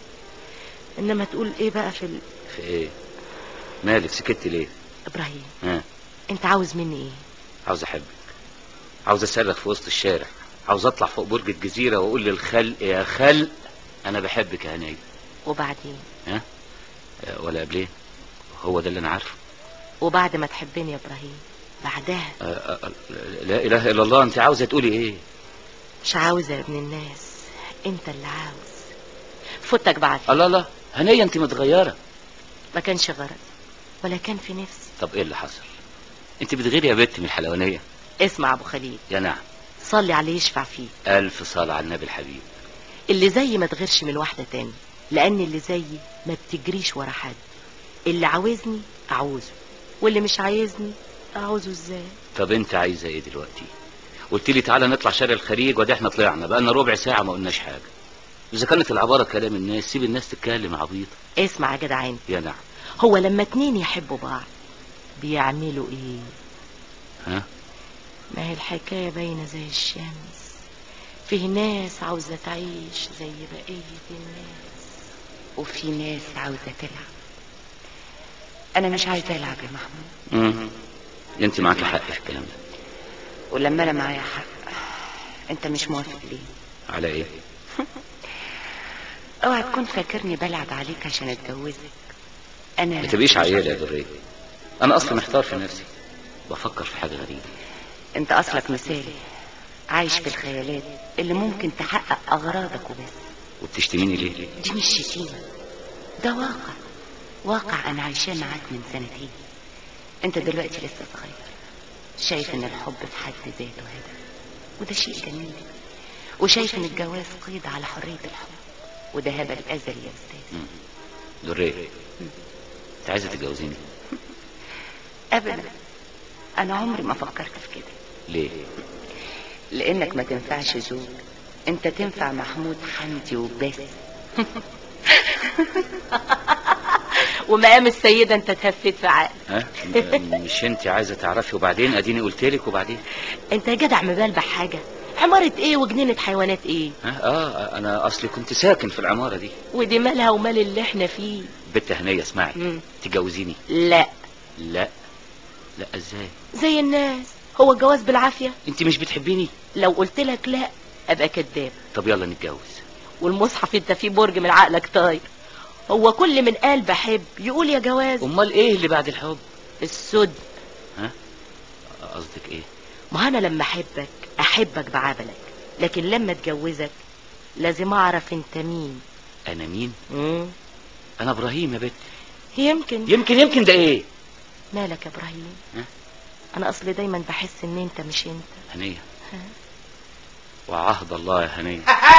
انما تقول ايه بقى في ال... في ايه مالك سكت ليه ابراهيم ها انت عاوز مني ايه عاوز احبك عاوز اصرخ في وسط الشارع عاوز اطلع فوق برج الجزيره واقول للخلق يا خلق انا بحبك يا هنيه وبعدين ها آه، ولا قبلين هو ده اللي انا عارفه وبعد ما تحبني يا ابراهيم بعدها آه، آه، آه، لا اله الا الله انت عاوزه تقولي ايه مش عاوزة يا ابن الناس انت اللي عاوز فوتك بعافية الله الله هنيه انت متغيره ما كانش غرض ولا كان في نفسي طب ايه اللي حصل انت بتغيري يا بنت من الحلوانيه اسمع ابو خليل يا نعم صلي عليه يشفع فيه الف صلاه على النبي الحبيب اللي زيي ما تغيرش من واحدة تاني لان اللي زيي ما بتجريش ورا حد اللي عاوزني اعوزه واللي مش عايزني اعوزه ازاي طب انت عايزه ايه دلوقتي قلت لي تعالى نطلع شارع الخليج وده احنا طلعنا بقالنا ربع ساعه ما قلناش حاجه اذا كانت العباره كلام الناس سيب الناس تتكلم عبيطه اسمع يا جدعان يا نعم هو لما اتنين يحبوا بعض بيعملوا ايه ها ما هي الحكاية باينة زي الشمس فيه ناس عاوزة تعيش زي بقية الناس وفي ناس عاوزة تلعب انا مش عايزة العب يا محمود امم انت معاكي حق في الكلام ده ولما انا معايا حق انت مش موافق ليه على ايه اوعى تكون فاكرني بلعب عليك عشان اتجوزك انا ما تبقيش عيالة يا دريه انا اصلا محتار في نفسي بفكر في حاجه غريبه انت اصلك مثالي عايش في الخيالات اللي ممكن تحقق اغراضك وبس وبتشتميني ليه دي مش شتيمة ده واقع واقع انا عايشاه معاك من سنتين انت دلوقتي لسه صغير شايف ان الحب في حد ذاته هدف وده شيء جميل وشايف ان الجواز قيد على حرية الحب وده هبل ازلي يا استاذ مم. دريه انت عايزه تتجوزيني ابدا انا عمري ما فكرت في كده ليه لانك ما تنفعش زوج انت تنفع محمود حمدي وبس ومقام السيدة انت تهفت في عقل ها م- مش انت عايزه تعرفي وبعدين اديني قلت لك وبعدين انت يا جدع مبلبع حاجة عمارة ايه وجنينة حيوانات ايه ها اه انا اصلي كنت ساكن في العماره دي ودي مالها ومال اللي احنا فيه بنت هنيه اسمعي مم. تجوزيني لا لا لا ازاي زي الناس هو الجواز بالعافية انت مش بتحبيني لو قلت لك لا ابقى كذاب طب يلا نتجوز والمصحف انت فيه برج من عقلك طاير هو كل من قال بحب يقول يا جواز امال ايه اللي بعد الحب السد ها قصدك ايه ما انا لما احبك احبك بعبلك لكن لما اتجوزك لازم اعرف انت مين انا مين مم. انا ابراهيم يا بت يمكن يمكن يمكن ده ايه مالك يا ابراهيم ها؟ انا اصلي دايما بحس ان انت مش انت هنيه ها؟ وعهد الله يا هنيه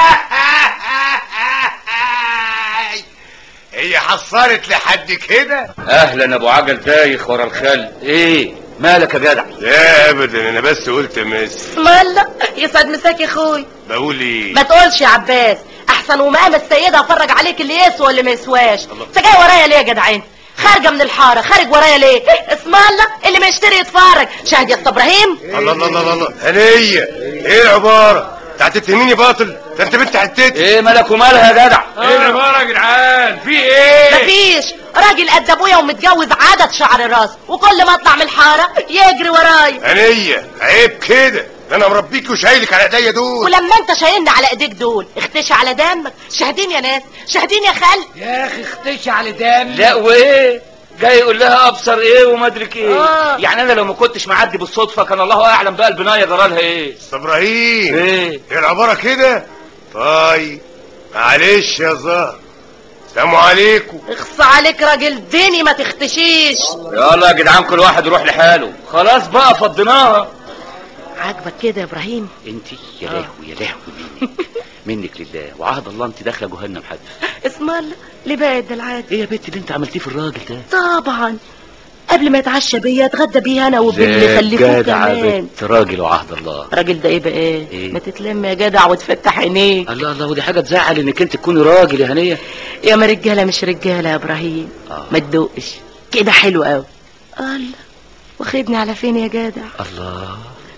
هي حصلت لحد كده اهلا ابو عجل دايخ ورا الخل ايه مالك يا جدع لا ابدا انا بس قلت مس مالا يسعد مساك يا اخوي بقول ايه ما تقولش يا عباس احسن ومقام السيده افرج عليك اللي يسوى واللي ما يسواش انت جاي ورايا ليه يا جدعان خارجه من الحاره خارج ورايا ليه اسم الله اللي ما يشتري يتفرج شاهد يا اسطى ابراهيم الله الله الله الله هنية ايه العبارة انت هتتهميني باطل ده انت بنت حتتي ايه مالك ومالها يا جدع ايه العبارة يا جدعان في ايه مفيش راجل قد ابويا ومتجوز عدد شعر الراس وكل ما اطلع من الحاره يجري ورايا هنية عيب كده ده انا مربيك وشايلك على ايديا دول ولما انت شايلني على ايديك دول اختشي على دمك شاهدين يا ناس شاهدين يا خال يا اخي اختشي على دم لا وايه جاي يقول لها ابصر ايه وما ادرك ايه آه. يعني انا لو ما كنتش معدي بالصدفه كان الله اعلم بقى البنايه جرالها ايه استاذ ابراهيم ايه هي العبارة كده طيب معلش يا زهر سلام عليكم اخص عليك راجل ديني ما تختشيش يلا يا جدعان كل واحد يروح لحاله خلاص بقى فضيناها عاجبك كده يا ابراهيم انت يا لهوي يا لهوي منك منك لله وعهد الله انت داخله جهنم حد اسم الله ليه بقى ده العادي ايه يا بنت اللي انت عملتيه في الراجل ده طبعا قبل ما يتعشى بيا اتغدى بيه انا وباللي خلفوه جدع كمان بنت راجل وعهد الله راجل ده ايه بقى ايه, إيه؟ ما تتلم يا جدع وتفتح عينيك الله الله ودي حاجه تزعل انك انت تكوني راجل يا هنيه يا ما رجاله مش رجاله يا ابراهيم آه. ما تدوقش كده حلو قوي الله واخدني على فين يا جدع الله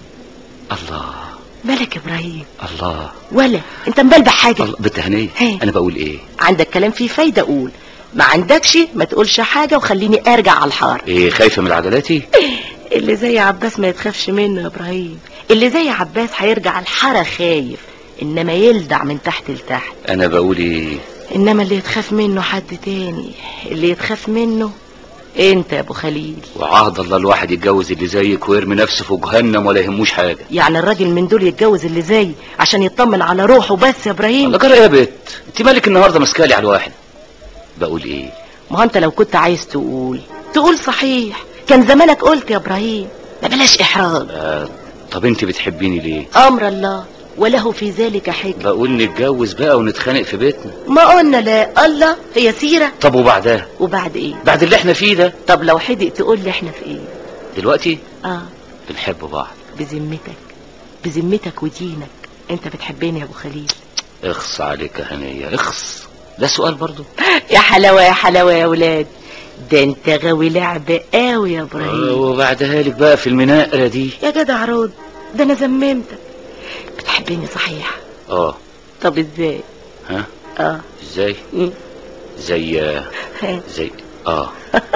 الله مالك يا ابراهيم الله ولا انت مبلبع حاجه الله بنت هنيه هي. انا بقول ايه عندك كلام فيه فايده قول ما عندكش ما تقولش حاجه وخليني ارجع على الحار ايه خايفه من عجلاتي اللي زي عباس ما يتخافش منه يا ابراهيم اللي زي عباس هيرجع الحاره خايف انما يلدع من تحت لتحت انا بقول ايه انما اللي يتخاف منه حد تاني اللي يتخاف منه انت يا ابو خليل وعهد الله الواحد يتجوز اللي زيك ويرمي نفسه في جهنم ولا يهموش حاجه يعني الراجل من دول يتجوز اللي زي عشان يطمن على روحه بس يا ابراهيم الله جرى إيه يا بت انت مالك النهارده ماسكالي على الواحد بقول ايه ما هو انت لو كنت عايز تقول تقول صحيح كان زمانك قلت يا ابراهيم ما بلاش احراج آه طب انت بتحبيني ليه امر الله وله في ذلك حكمه بقول نتجوز بقى ونتخانق في بيتنا ما قلنا لا الله هي سيره طب وبعدها وبعد ايه بعد اللي احنا فيه ده طب لو حدق تقول لي احنا في ايه دلوقتي اه بنحب بعض بذمتك بذمتك ودينك انت بتحبني يا ابو خليل اخص عليك يا هنيه اخص ده سؤال برضو يا حلاوه يا حلاوه يا ولاد ده انت غاوي لعب قوي يا ابراهيم آه، وبعدها لك بقى في المناقره دي يا جدع رد ده انا زممتك بتحبني صحيح اه طب ازاي ها اه ازاي مم. زي ها. زي اه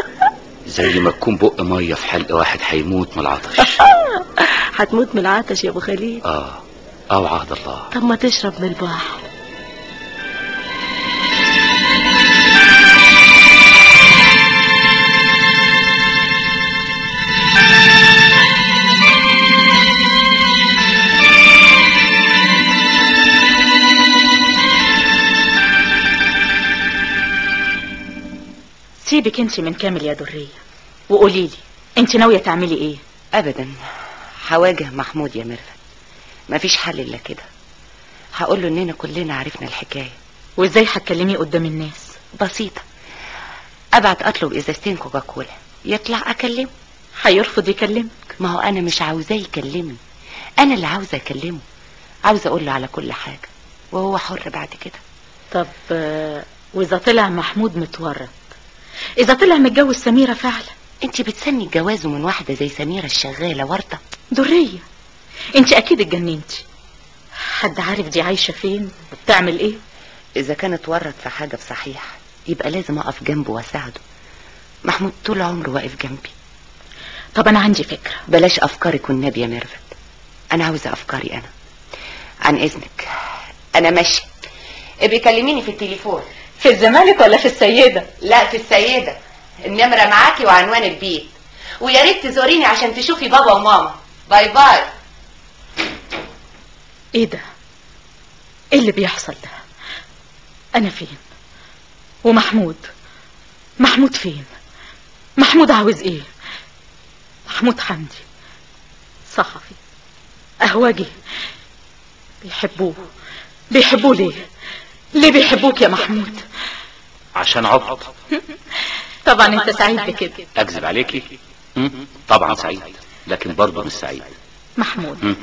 زي ما تكون بق ميه في حلق واحد هيموت من العطش هتموت من العطش يا ابو خليل اه او عهد الله طب ما تشرب من البحر سيبك انت من كامل يا درية وقولي لي انت ناوية تعملي ايه ابدا هواجه محمود يا ميرفت مفيش حل الا كده هقول له اننا كلنا عرفنا الحكايه وازاي هتكلميه قدام الناس بسيطه ابعت اطلب ازازتين كوكاكولا يطلع اكلمه هيرفض يكلمك ما هو انا مش عاوزاه يكلمني انا اللي عاوزه اكلمه عاوزه اقول له على كل حاجه وهو حر بعد كده طب آه، واذا طلع محمود متورط اذا طلع متجوز سميرة فعلا انت بتسني جوازه من واحده زي سميره الشغاله ورطه درية انت اكيد اتجننتي حد عارف دي عايشة فين وبتعمل ايه اذا كان اتورط في حاجه بصحيح يبقى لازم اقف جنبه واساعده محمود طول عمره واقف جنبي طب انا عندي فكرة بلاش افكارك والنبي يا ميرفت انا عاوزه افكاري انا عن اذنك انا ماشيه ابقي كلميني في التليفون في الزمالك ولا في السيدة لا في السيده النمره معاكي وعنوان البيت ويا ريت تزوريني عشان تشوفي بابا وماما باي باي ايه ده ايه اللي بيحصل ده انا فين ومحمود محمود فين محمود عاوز ايه محمود حمدي صحفي اهواجي بيحبوه بيحبوه ليه ليه بيحبوك يا محمود عشان عبط طبعا انت سعيد بكده اكذب عليكي مم؟ طبعا سعيد لكن برضه مش سعيد محمود مم.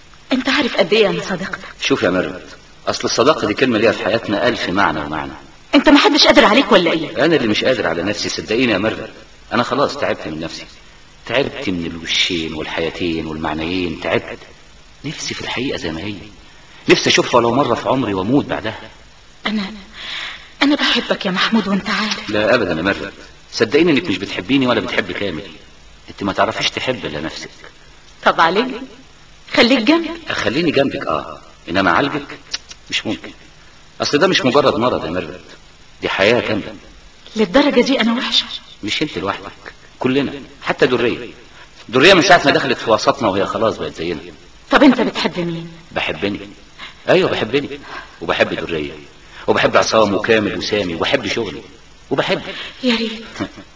انت عارف قد ايه انا صديقتك شوف يا مرمت اصل الصداقه دي كلمه ليها في حياتنا الف معنى ومعنى انت ما حدش قادر عليك ولا ايه انا اللي مش قادر على نفسي صدقيني يا مرة انا خلاص تعبت من نفسي تعبت من الوشين والحياتين والمعنيين تعبت نفسي في الحقيقة زي ما هي نفسي اشوفها لو مرة في عمري واموت بعدها انا انا بحبك يا محمود وانت عارف لا ابدا يا مرة صدقيني انك مش بتحبيني ولا بتحب كامل انت ما تعرفيش تحب الا نفسك طب عليك خليك جنبي اخليني جنبك اه انما اعالجك مش ممكن اصل ده مش مجرد مرض يا مرة دي حياة كاملة للدرجة دي انا وحشة مش انت لوحدك كلنا حتى درية درية من ساعة ما دخلت في وسطنا وهي خلاص بقت زينا طب انت بتحب مين بحبني ايوه بحبني وبحب درية وبحب عصام وكامل وسامي وبحب شغلي وبحب يا ريت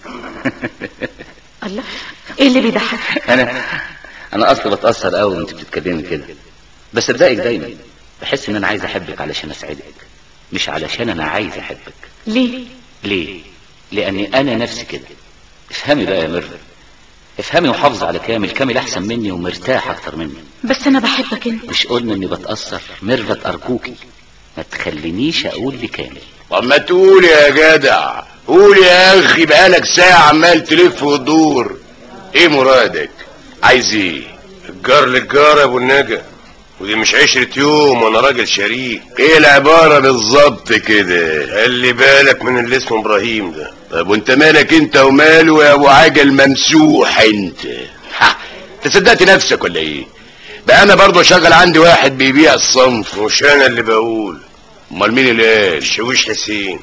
الله ايه اللي بيضحك انا انا اصلا بتاثر قوي وانت بتتكلمي كده بس صدقك دايما بحس ان انا عايز احبك علشان اسعدك مش علشان انا عايز احبك ليه ليه لاني انا نفسي كده افهمي بقى يا ميرفت افهمي وحافظ على كامل كامل احسن مني ومرتاح اكتر مني بس انا بحبك انت مش قلنا اني بتاثر ميرفت ارجوكي ما تخلينيش اقول لكامل طب ما تقول يا جدع قول يا اخي بقالك ساعة عمال تلف وتدور ايه مرادك عايز ايه الجار للجار يا ابو النجا ودي مش عشرة يوم وانا راجل شريك ايه العبارة بالظبط كده خلي بالك من اللي اسمه ابراهيم ده طب وانت مالك انت وماله يا ابو عجل ممسوح انت ها انت صدقت نفسك ولا ايه بقى انا برضه شغل عندي واحد بيبيع الصنف مش انا اللي بقول امال مين اللي قال شويش حسين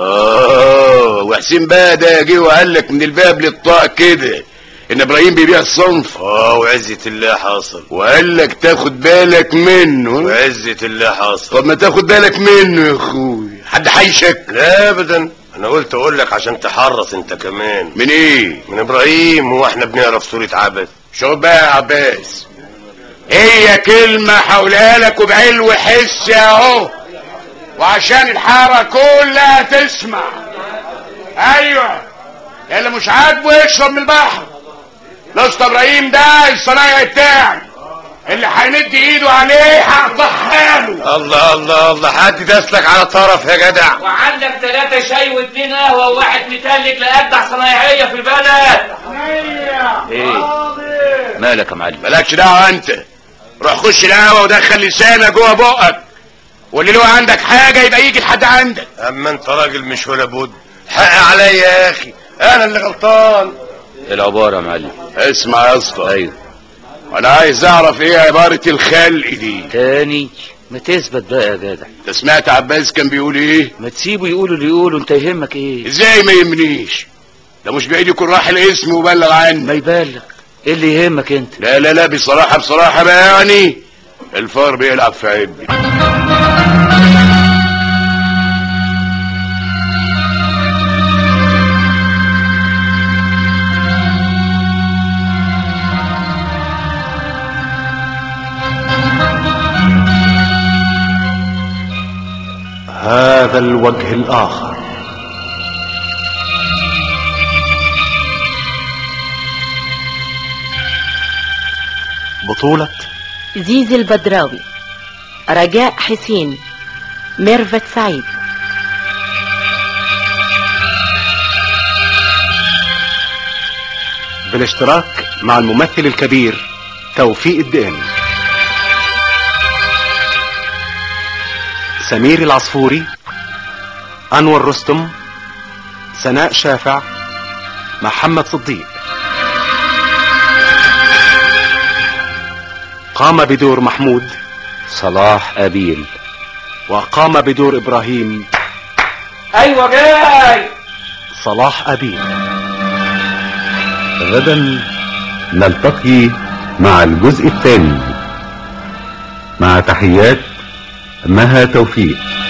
اه وحسين بقى ده جه وقال لك من الباب للطاق كده ان ابراهيم بيبيع الصنف اه وعزة الله حاصل وقال لك تاخد بالك منه وعزة الله حاصل طب ما تاخد بالك منه يا اخوي حد حيشك لا ابدا انا قلت اقول لك عشان تحرص انت كمان من ايه من ابراهيم هو احنا بنعرف سورة عبث شوف بقى يا عباس هي كلمة هقولها لك وبعلو حس اهو وعشان الحارة كلها تسمع ايوه اللي مش عاجبه يشرب من البحر الاسطى ابراهيم ده الصنايعي بتاعي اللي هيمد ايده عليه هقطعها له الله الله الله حد داسلك على طرف يا جدع وعندك ثلاثة شاي واثنين قهوة وواحد متلج لأجدع صنايعية في البلد ايه مالك يا معلم مالكش دعوه انت روح خش القهوه ودخل لسانك جوه بقك واللي لو عندك حاجه يبقى يجي لحد عندك اما انت راجل مش ولا بد حق عليا يا اخي انا اللي غلطان العبارة يا معلم اسمع يا اسطى ايوه انا عايز اعرف ايه عباره الخلق دي تاني ما تثبت بقى يا جدع انت سمعت عباس كان بيقول ايه ما تسيبه يقول اللي يقوله انت يهمك ايه ازاي ما يهمنيش ده مش بعيد يكون راح الاسم وبلغ عني ما يبلغ ايه اللي يهمك انت لا لا لا بصراحه بصراحه بقى يعني الفار بيلعب في عبي هذا الوجه الآخر بطولة زيزي البدراوي رجاء حسين ميرفت سعيد بالاشتراك مع الممثل الكبير توفيق الدقن سمير العصفوري أنور رستم سناء شافع محمد صديق قام بدور محمود صلاح أبيل وقام بدور إبراهيم ايوه جاي صلاح أبيل غدا نلتقي مع الجزء الثاني مع تحيات مها توفيق